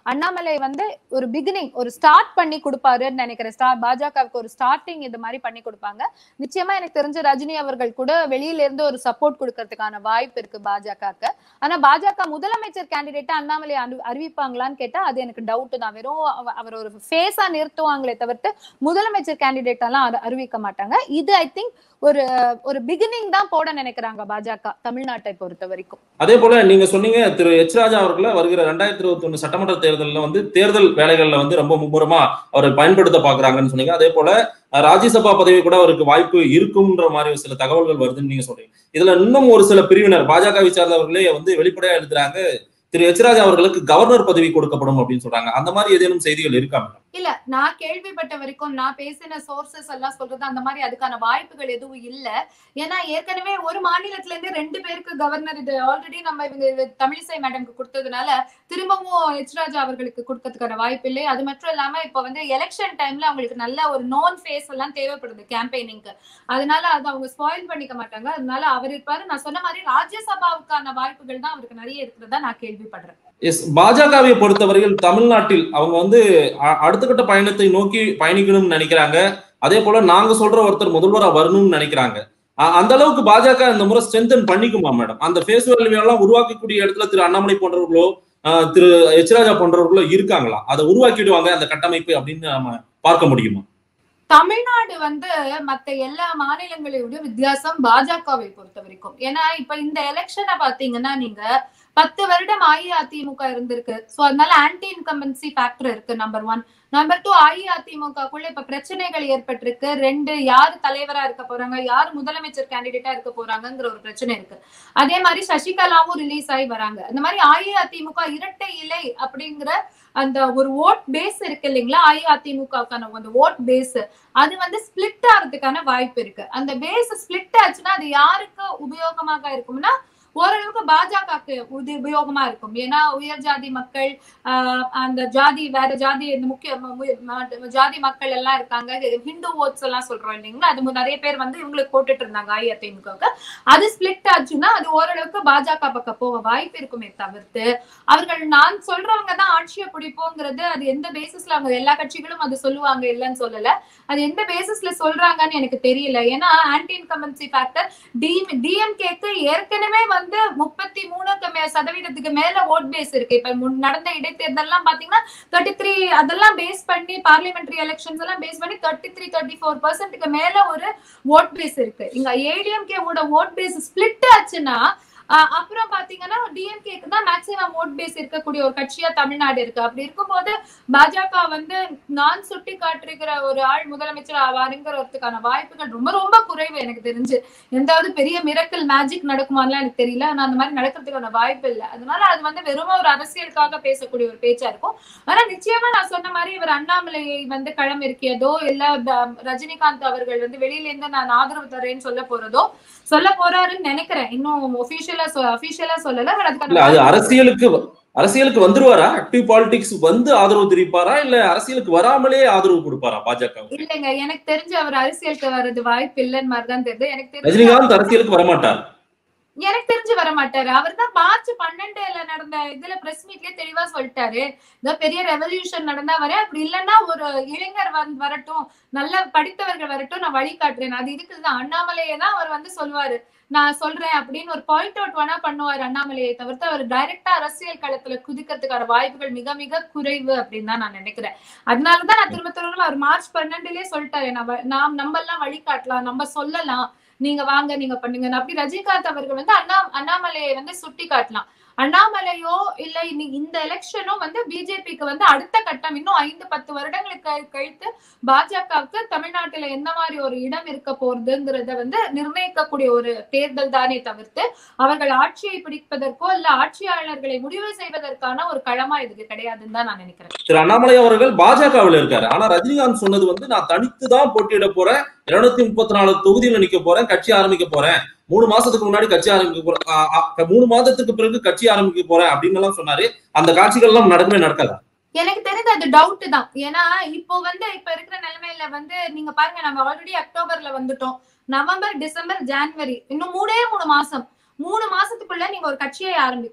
அண்ணாமலை வந்து ஒரு பிகினிங் ஒரு ஸ்டார்ட் பண்ணி கொடுப்பாருன்னு நினைக்கிறேன் ஸ்டார் பாஜகவுக்கு ஒரு ஸ்டார்டிங் இது மாதிரி பண்ணி கொடுப்பாங்க நிச்சயமா எனக்கு தெரிஞ்ச ரஜினி அவர்கள் கூட வெளியில இருந்து ஒரு சப்போர்ட் கொடுக்கறதுக்கான வாய்ப்பு இருக்கு பாஜகக்கு ஆனா பாஜக முதலமைச்சர் கேண்டிடேட்டா அண்ணாமலை அறி- அறிவிப்பாங்களான்னு கேட்டா அது எனக்கு டவுட் தான் வெறும் அவ- அவர் ஒரு ஃபேஸா நிறுத்துவாங்களே தவிர்த்து முதலமைச்சர் கேண்டிடேட் எல்லாம் அறி- அறிவிக்க மாட்டாங்க இது ஐ திங்க் ஒரு ஒரு பிகினிங் தான் போட நினைக்கிறாங்க பாஜக தமிழ்நாட்டை பொறுத்த வரைக்கும் அதே போல நீங்க சொன்னீங்க திரு எச் ராஜா அவர்களை வருகிற ரெண்டாயிரத்தி இருபத்தி ஒண்ணு சட்டமன்ற தேர்தலில் வந்து தேர்தல் வேலைகள்ல வந்து ரொம்ப மும்முரமா அவரை பயன்படுத்த பாக்குறாங்கன்னு சொன்னீங்க அதே போல அஹ், ராஜ்யசபா பதவி கூட அவருக்கு வாய்ப்பு இருக்கும்ன்ற மாதிரி சில தகவல்கள் வருதுன்னு நீங்க சொல்றீங்க இதுல இன்னும் ஒரு சில பிரிவினர் பாஜகவை சார்ந்தவர்களே வந்து வெளிப்படையா எழுதுறாங்க திரு எச் ராஜா அவர்களுக்கு கவர்னர் பதவி கொடுக்கப்படும் அப்படின்னு சொல்றாங்க அந்த மாதிரி ஏதேனும் செய்திகள் இருக்கா மேடம் இல்ல நான் கேள்விப்பட்ட வரைக்கும் நான் பேசின சோர்சஸ் எல்லாம் சொல்றது அந்த மாதிரி அதுக்கான வாய்ப்புகள் எதுவும் இல்ல ஏன்னா ஏற்கனவே ஒரு மாநிலத்துல இருந்து ரெண்டு பேருக்கு கவர்னர் இது ஆல்ரெடி நம்ம இவங்க இது தமிழிசை மேடம்க்கு கொடுத்ததுனால திரும்பவும் எச் ராஜா அவர்களுக்கு கொடுக்கறதுக்கான வாய்ப்பு இல்லை அது மட்டும் இல்லாம இப்ப வந்து எலெக்ஷன் டைம்ல அவங்களுக்கு நல்ல ஒரு நோன் ஃபேஸ் எல்லாம் தேவைப்படுது கேம்பெயினிங்க்கு அதனால அதை அவங்க ஸ்பாயில் பண்ணிக்க மாட்டாங்க அதனால அவர் இருப்பாரு நான் சொன்ன மாதிரி ராஜ்யசபாவுக்கான வாய்ப்புகள் தான் அவருக்கு நிறைய இருக்கிறதா நான் கேள்விப்படுறேன் எஸ் பாஜகவை பொறுத்தவரையில் தமிழ்நாட்டில் அவங்க வந்து அ- அடுத்த கட்ட பயணத்தை நோக்கி பயணிக்கணும்னு நினைக்கிறாங்க அதே போல நாங்க சொல்ற ஒருத்தர் முதல்வரா வரணும்னு நினைக்கிறாங்க அ- அந்த அளவுக்கு பாஜக இந்த முறை ஸ்ட்ரென்தன் பண்ணிக்குமா மேடம் அந்த ஃபேஸ் வேல்யூ எல்லாம் உருவாக்கக்கூடிய இடத்துல திரு அண்ணாமலை போன்றவர்களோ அஹ், திரு எச் ராஜா போன்றவர்களோ இருக்காங்களா அதை உருவாக்கிடுவாங்க அந்த கட்டமைப்பு அப்படின்னு நம்ம பார்க்க முடியுமா தமிழ்நாடு வந்து மத்த எல்லா மாநிலங்களை விட வித்தியாசம் பாஜகவை பொறுத்த வரைக்கும் ஏன்னா இப்ப இந்த எலெக்ஷனை பாத்தீங்கன்னா நீங்க பத்து வருடம் அஇஅதிமுக இருந்திருக்கு சோ அதனால ஆன்டி இன்கம்பன்சி ஃபேக்டர் இருக்கு நம்பர் ஒன் நம்பர் டூ அஇஅதிமுகக்குள்ள இப்ப பிரச்சனைகள் ஏற்பட்டிருக்கு ரெண்டு யாரு தலைவரா இருக்க போறாங்க யாரு முதலமைச்சர் கேண்டிடேட்டா இருக்க போறாங்கங்கிற ஒரு பிரச்சனை இருக்கு அதே மாதிரி சசிகலாவும் ரிலீஸ் ஆகி வராங்க இந்த மாதிரி அஇஅதிமுக இரட்டை இலை அப்படிங்கிற அந்த ஒரு ஓட் பேஸ் இருக்கு இல்லைங்களா அஇஅதிமுகவுக்கான அந்த ஓட் பேஸ் அது வந்து ஸ்பிளிட் ஆகிறதுக்கான வாய்ப்பு இருக்கு அந்த பேஸ் ஸ்பிளிட் ஆச்சுன்னா அது யாருக்கு உபயோகமாக இருக்கும்னா ஓரளவுக்கு பாஜகவுக்கு இது உபயோகமா இருக்கும் ஏன்னா உயர் ஜாதி மக்கள் ஆஹ் அந்த ஜாதி வேற ஜாதி இந்த முக்கிய ம- மு- ம- ஜாதி மக்கள் எல்லாம் இருக்காங்க ஹிந்து ஓட்ஸ் எல்லாம் சொல்றோம் இல்லைங்களா அது மு- நிறைய பேர் வந்து இவங்களுக்கு போட்டுட்டு இருந்தாங்க அஇஅதிமுகவுக்கு அது ஸ்பிளிட் ஆச்சுன்னா அது ஓரளவுக்கு பாஜக பக்கம் போக வாய்ப்பு இருக்குமே தவிர்த்து அவர்கள் நான் சொல்றவங்க தான் ஆட்சியை பிடிப்போங்கிறது அது எந்த பேசிஸ்ல அவங்க எல்லா கட்சிகளும் அது சொல்லுவாங்க இல்லைன்னு சொல்லல அது எந்த பேசிஸ்ல சொல்றாங்கன்னு எனக்கு தெரியல ஏன்னா ஆன்டி இன்கம்பன்சி ஃபேக்டர் டிஎம்கேக்கு ஏற்கனவே வந்து முப்பத்தி மூணுக்கு மே சதவீதத்துக்கு மேல ஓட் பேஸ் இருக்கு இப்ப முன் நடந்த இடைத்தேர்தல்லாம் பாத்தீங்கன்னா தேர்ட்டி த்ரீ அதெல்லாம் பேஸ் பண்ணி பார்லிமெண்டரி எலெக்ஷன்ஸ் எல்லாம் பேஸ் பண்ணி தேர்ட்டி த்ரீ தேர்ட்டி ஃபோர் பர்சன்ட்டுக்கு மேல ஒரு ஓட் பேஸ் இருக்கு இங்க ஏடிஎம்கே ஓட ஓட் பேஸ் ஸ்பிளிட் ஆச்சுன்னா ஆஹ் அப்புறம் பாத்தீங்கன்னா டிஎம்கேக்கு தான் மேக்சிமம் ஓட் பேஸ் இருக்கக்கூடிய ஒரு கட்சியா தமிழ்நாடு இருக்கு அப்படி இருக்கும்போது பாஜக வந்து நான் சுட்டி காட்டிருக்கிற ஒரு ஆள் முதலமைச்சர் ஆவாருங்கிறதுக்கான வாய்ப்புகள் ரொம்ப ரொம்ப குறைவு எனக்கு தெரிஞ்சு எந்தாவது பெரிய மிரக்கல் மேஜிக் நடக்குமான்லாம் எனக்கு தெரியல ஆனா அந்த மாதிரி நடக்கிறதுக்கான வாய்ப்பு இல்லை அதனால அது வந்து வெறும் ஒரு அரசியலுக்காக பேசக்கூடிய ஒரு பேச்சா இருக்கும் ஆனா நிச்சயமா நான் சொன்ன மாதிரி இவர் அண்ணாமலையை வந்து களம் இருக்கியதோ இல்ல ப- ரஜினிகாந்த் அவர்கள் வந்து வெளியில இருந்து நான் ஆதரவு தரேன்னு சொல்ல போறதோ சொல்ல போறாருன்னு நினைக்கிறேன் இன்னும் ஒபிஷியலா அபிஷியலா சொல்லல but அதுக்கான இல்ல அது அரசியலுக்கு அரசியலுக்கு வந்துருவாரா ஆக்டிவ் பாலிடிக்ஸ் வந்து ஆதரவு தெரிவிப்பாரா இல்ல அரசியலுக்கு வராமலே ஆதரவு கொடுப்பாரா பாஜக இல்லைங்க எனக்கு தெரிஞ்சு அவர் அரசியலுக்கு வர்றது வாய்ப்பு இல்லைன்னு மாதிரிதான் தெரியுது எனக்கு தெரிஞ்சு ரஜினிகாந்த் அரசியலுக்கு வரமாட்டார் எனக்கு தெரிஞ்சு வர மாட்டாரு அவர் தான் மார்ச் பன்னெண்டுல நடந்த இதுல பிரஸ் மீட்லயே தெளிவா சொல்லிட்டாரு ஏதோ பெரிய ரெவல்யூஷன் நடந்தா வர அப்படி இல்லைன்னா ஒரு இளைஞர் வந்து வரட்டும் நல்ல படித்தவர்கள் வரட்டும் நான் வழி காட்டுறேன் அது இதுக்குதான் அண்ணாமலையை தான் அவர் வந்து சொல்லுவாரு நான் சொல்றேன் அப்படின்னு ஒரு பாயிண்ட் அவுட் வேணா பண்ணுவார் அண்ணாமலையை தவிர்த்து அவர் டைரக்டா அரசியல் களத்துல குதிக்கிறதுக்கான வாய்ப்புகள் மிக மிக குறைவு அப்படின்னு தான் நான் நினைக்கிறேன் அதனாலதான் நான் திரும்ப திரும்ப அவர் மார்ச் பன்னெண்டுலயே சொல்லிட்டாரு நம்ம நாம் நம்ம எல்லாம் வழிகாட்டலாம் நம்ம சொல்லலாம் நீங்க வாங்க நீங்க பண்ணுங்க அப்படி ரஜினிகாந்த் அவர்கள் வந்து அண்ணா அண்ணாமலையை வந்து சுட்டி காட்டலாம் அண்ணாமலையோ இல்ல இனி இந்த எலெக்ஷனும் வந்து பிஜேபிக்கு வந்து அடுத்த கட்டம் இன்னும் ஐந்து பத்து வருடங்களுக்கு கழி- கழித்து பாஜகவுக்கு தமிழ்நாட்டுல எந்த மாதிரி ஒரு இடம் இருக்க போறதுங்கிறத வந்து நிர்ணயிக்கக்கூடிய ஒரு தேர்தல் தானே தவிர்த்து அவர்கள் ஆட்சியை பிடிப்பதற்கோ இல்ல ஆட்சியாளர்களை முடிவு செய்வதற்கான ஒரு களமா இதுக்கு கிடையாதுன்னு தான் நான் நினைக்கிறேன் திரு அண்ணாமலை அவர்கள் பாஜகவில் இருக்காரு ஆனா ரஜினிகாந்த் சொன்னது வந்து நான் தனித்து தான் போட்டியிட போறேன் இருநூத்தி முப்பத்தி நாலு தொகுதியில நிக்க போறேன் கட்சி ஆரம்பிக்க போறேன் மூணு மாசத்துக்கு முன்னாடி கட்சி ஆரம்பிக்க போறேன் ஆ, ஆ, மூணு மாதத்துக்கு பிறகு கட்சி ஆரம்பிக்க போறேன் அப்படின்னு எல்லாம் சொன்னாரு அந்த காட்சிகள் எல்லாம் நடக்கவே நடக்காதா எனக்கு தெரிஞ்சு அது டவுட் தான் ஏன்னா இப்போ வந்து இப்ப இருக்கிற நிலைமையில வந்து நீங்க பாருங்க நம்ம ஆல்ரெடி அக்டோபர்ல வந்துட்டோம் நவம்பர் டிசம்பர் ஜான்வரி இன்னும் மூணே மூணு மாசம் மூணு மாசத்துக்குள்ள நீங்க ஒரு கட்சியை ஆரம்பிக்கணும்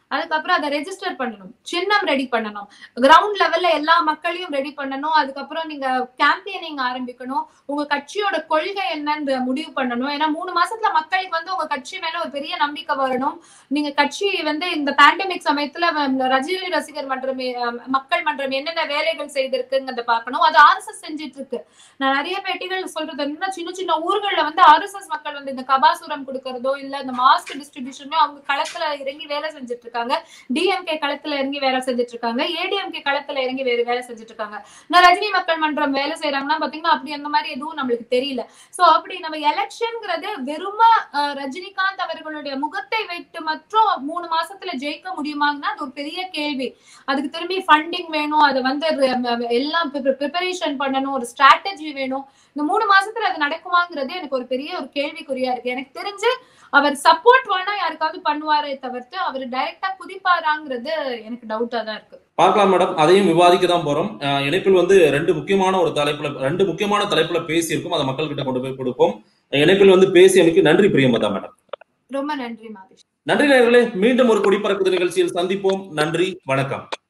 அதுக்கப்புறம் அதை ரெஜிஸ்டர் பண்ணணும் சின்னம் ரெடி பண்ணணும் கிரவுண்ட் லெவல்ல எல்லா மக்களையும் ரெடி பண்ணணும் அதுக்கப்புறம் நீங்க கேம்பெயினிங் ஆரம்பிக்கணும் உங்க கட்சியோட கொள்கை என்னன்னு முடிவு பண்ணணும் ஏன்னா மூணு மாசத்துல மக்களுக்கு வந்து உங்க கட்சி மேல ஒரு பெரிய நம்பிக்கை வரணும் நீங்க கட்சி வந்து இந்த பேண்டமிக் சமயத்துல வ- ரஜினி ரசிகர் மன்றம் அஹ், மக்கள் மன்றம் என்னென்ன வேலைகள் செய்திருக்குங்கிறத பார்க்கணும் அது ஆர்எஸ்எஸ் செஞ்சுட்டு இருக்கு நான் நிறைய பேட்டிகள் சொல்றது என்ன சின்ன சின்ன ஊர்கள்ல வந்து ஆர்எஸ்எஸ் மக்கள் வந்து இந்த கபாசுரம் கொடுக்கறதோ இல்ல இந்த மாஸ்க் டிஸ்ட்ரிபியூஷனோ அவங்க களத்துல இறங்கி வேலை செஞ்சுட்டு இருக்காங்க டிஎம்கே களத்துல இறங்கி வேலை செஞ்சுட்டு இருக்காங்க ஏடிஎம்கே களத்துல இறங்கி வேற வேலை செஞ்சுட்டு இருக்காங்க நான் ரஜினி மக்கள் மன்றம் வேலை செய்யறாங்கன்னா பாத்தீங்கன்னா அப்படி அந்த மாதிரி எதுவும் நம்மளுக்கு தெரியல சோ அப்படி நம்ம எலெக்ஷன்ங்கிறது வெறும அஹ், ரஜினிகாந்த் அவர்களுடைய முகத்தை வைத்து மற்றும் மூணு மாசத்துல ஜெயிக்க முடியுமாங்கன்னா அது ஒரு பெரிய கேள்வி அதுக்கு திரும்பி ஃபண்டிங் வேணும் அது வந்து ர- எல்லாம் ப்ரிப்பரேஷன் பண்ணணும் ஒரு ஸ்ட்ராட்டஜி வேணும் இந்த மூணு மாசத்துல அது நடக்குமாங்கிறது எனக்கு ஒரு பெரிய ஒரு கேள்விக்குறியா இருக்கு எனக்கு தெரிஞ்சு அவர் சப்போர்ட் வேணா யாருக்காவது பண்ணுவாரே தவிர்த்து அவர் டைரக்டா குதிப்பாராங்கிறது எனக்கு டவுட்டா தான் இருக்கு பார்க்கலாம் மேடம் அதையும் விவாதிக்க தான் போறோம் அஹ் இணைப்பில் வந்து ரெண்டு முக்கியமான ஒரு தலைப்புல ரெண்டு முக்கியமான தலைப்புல பேசியிருக்கோம் அதை மக்கள் கிட்ட கொண்டு போய் கொடுப்போம் இணைப்பில் வந்து பேசியமைக்கு நன்றி பிரியமதா மேடம் ரொம்ப நன்றி மாதேஷ் நன்றி நேயர்களே மீண்டும் ஒரு குடிப்பறக்குது நிகழ்ச்சியில் சந்திப்போம் நன்றி வணக்கம்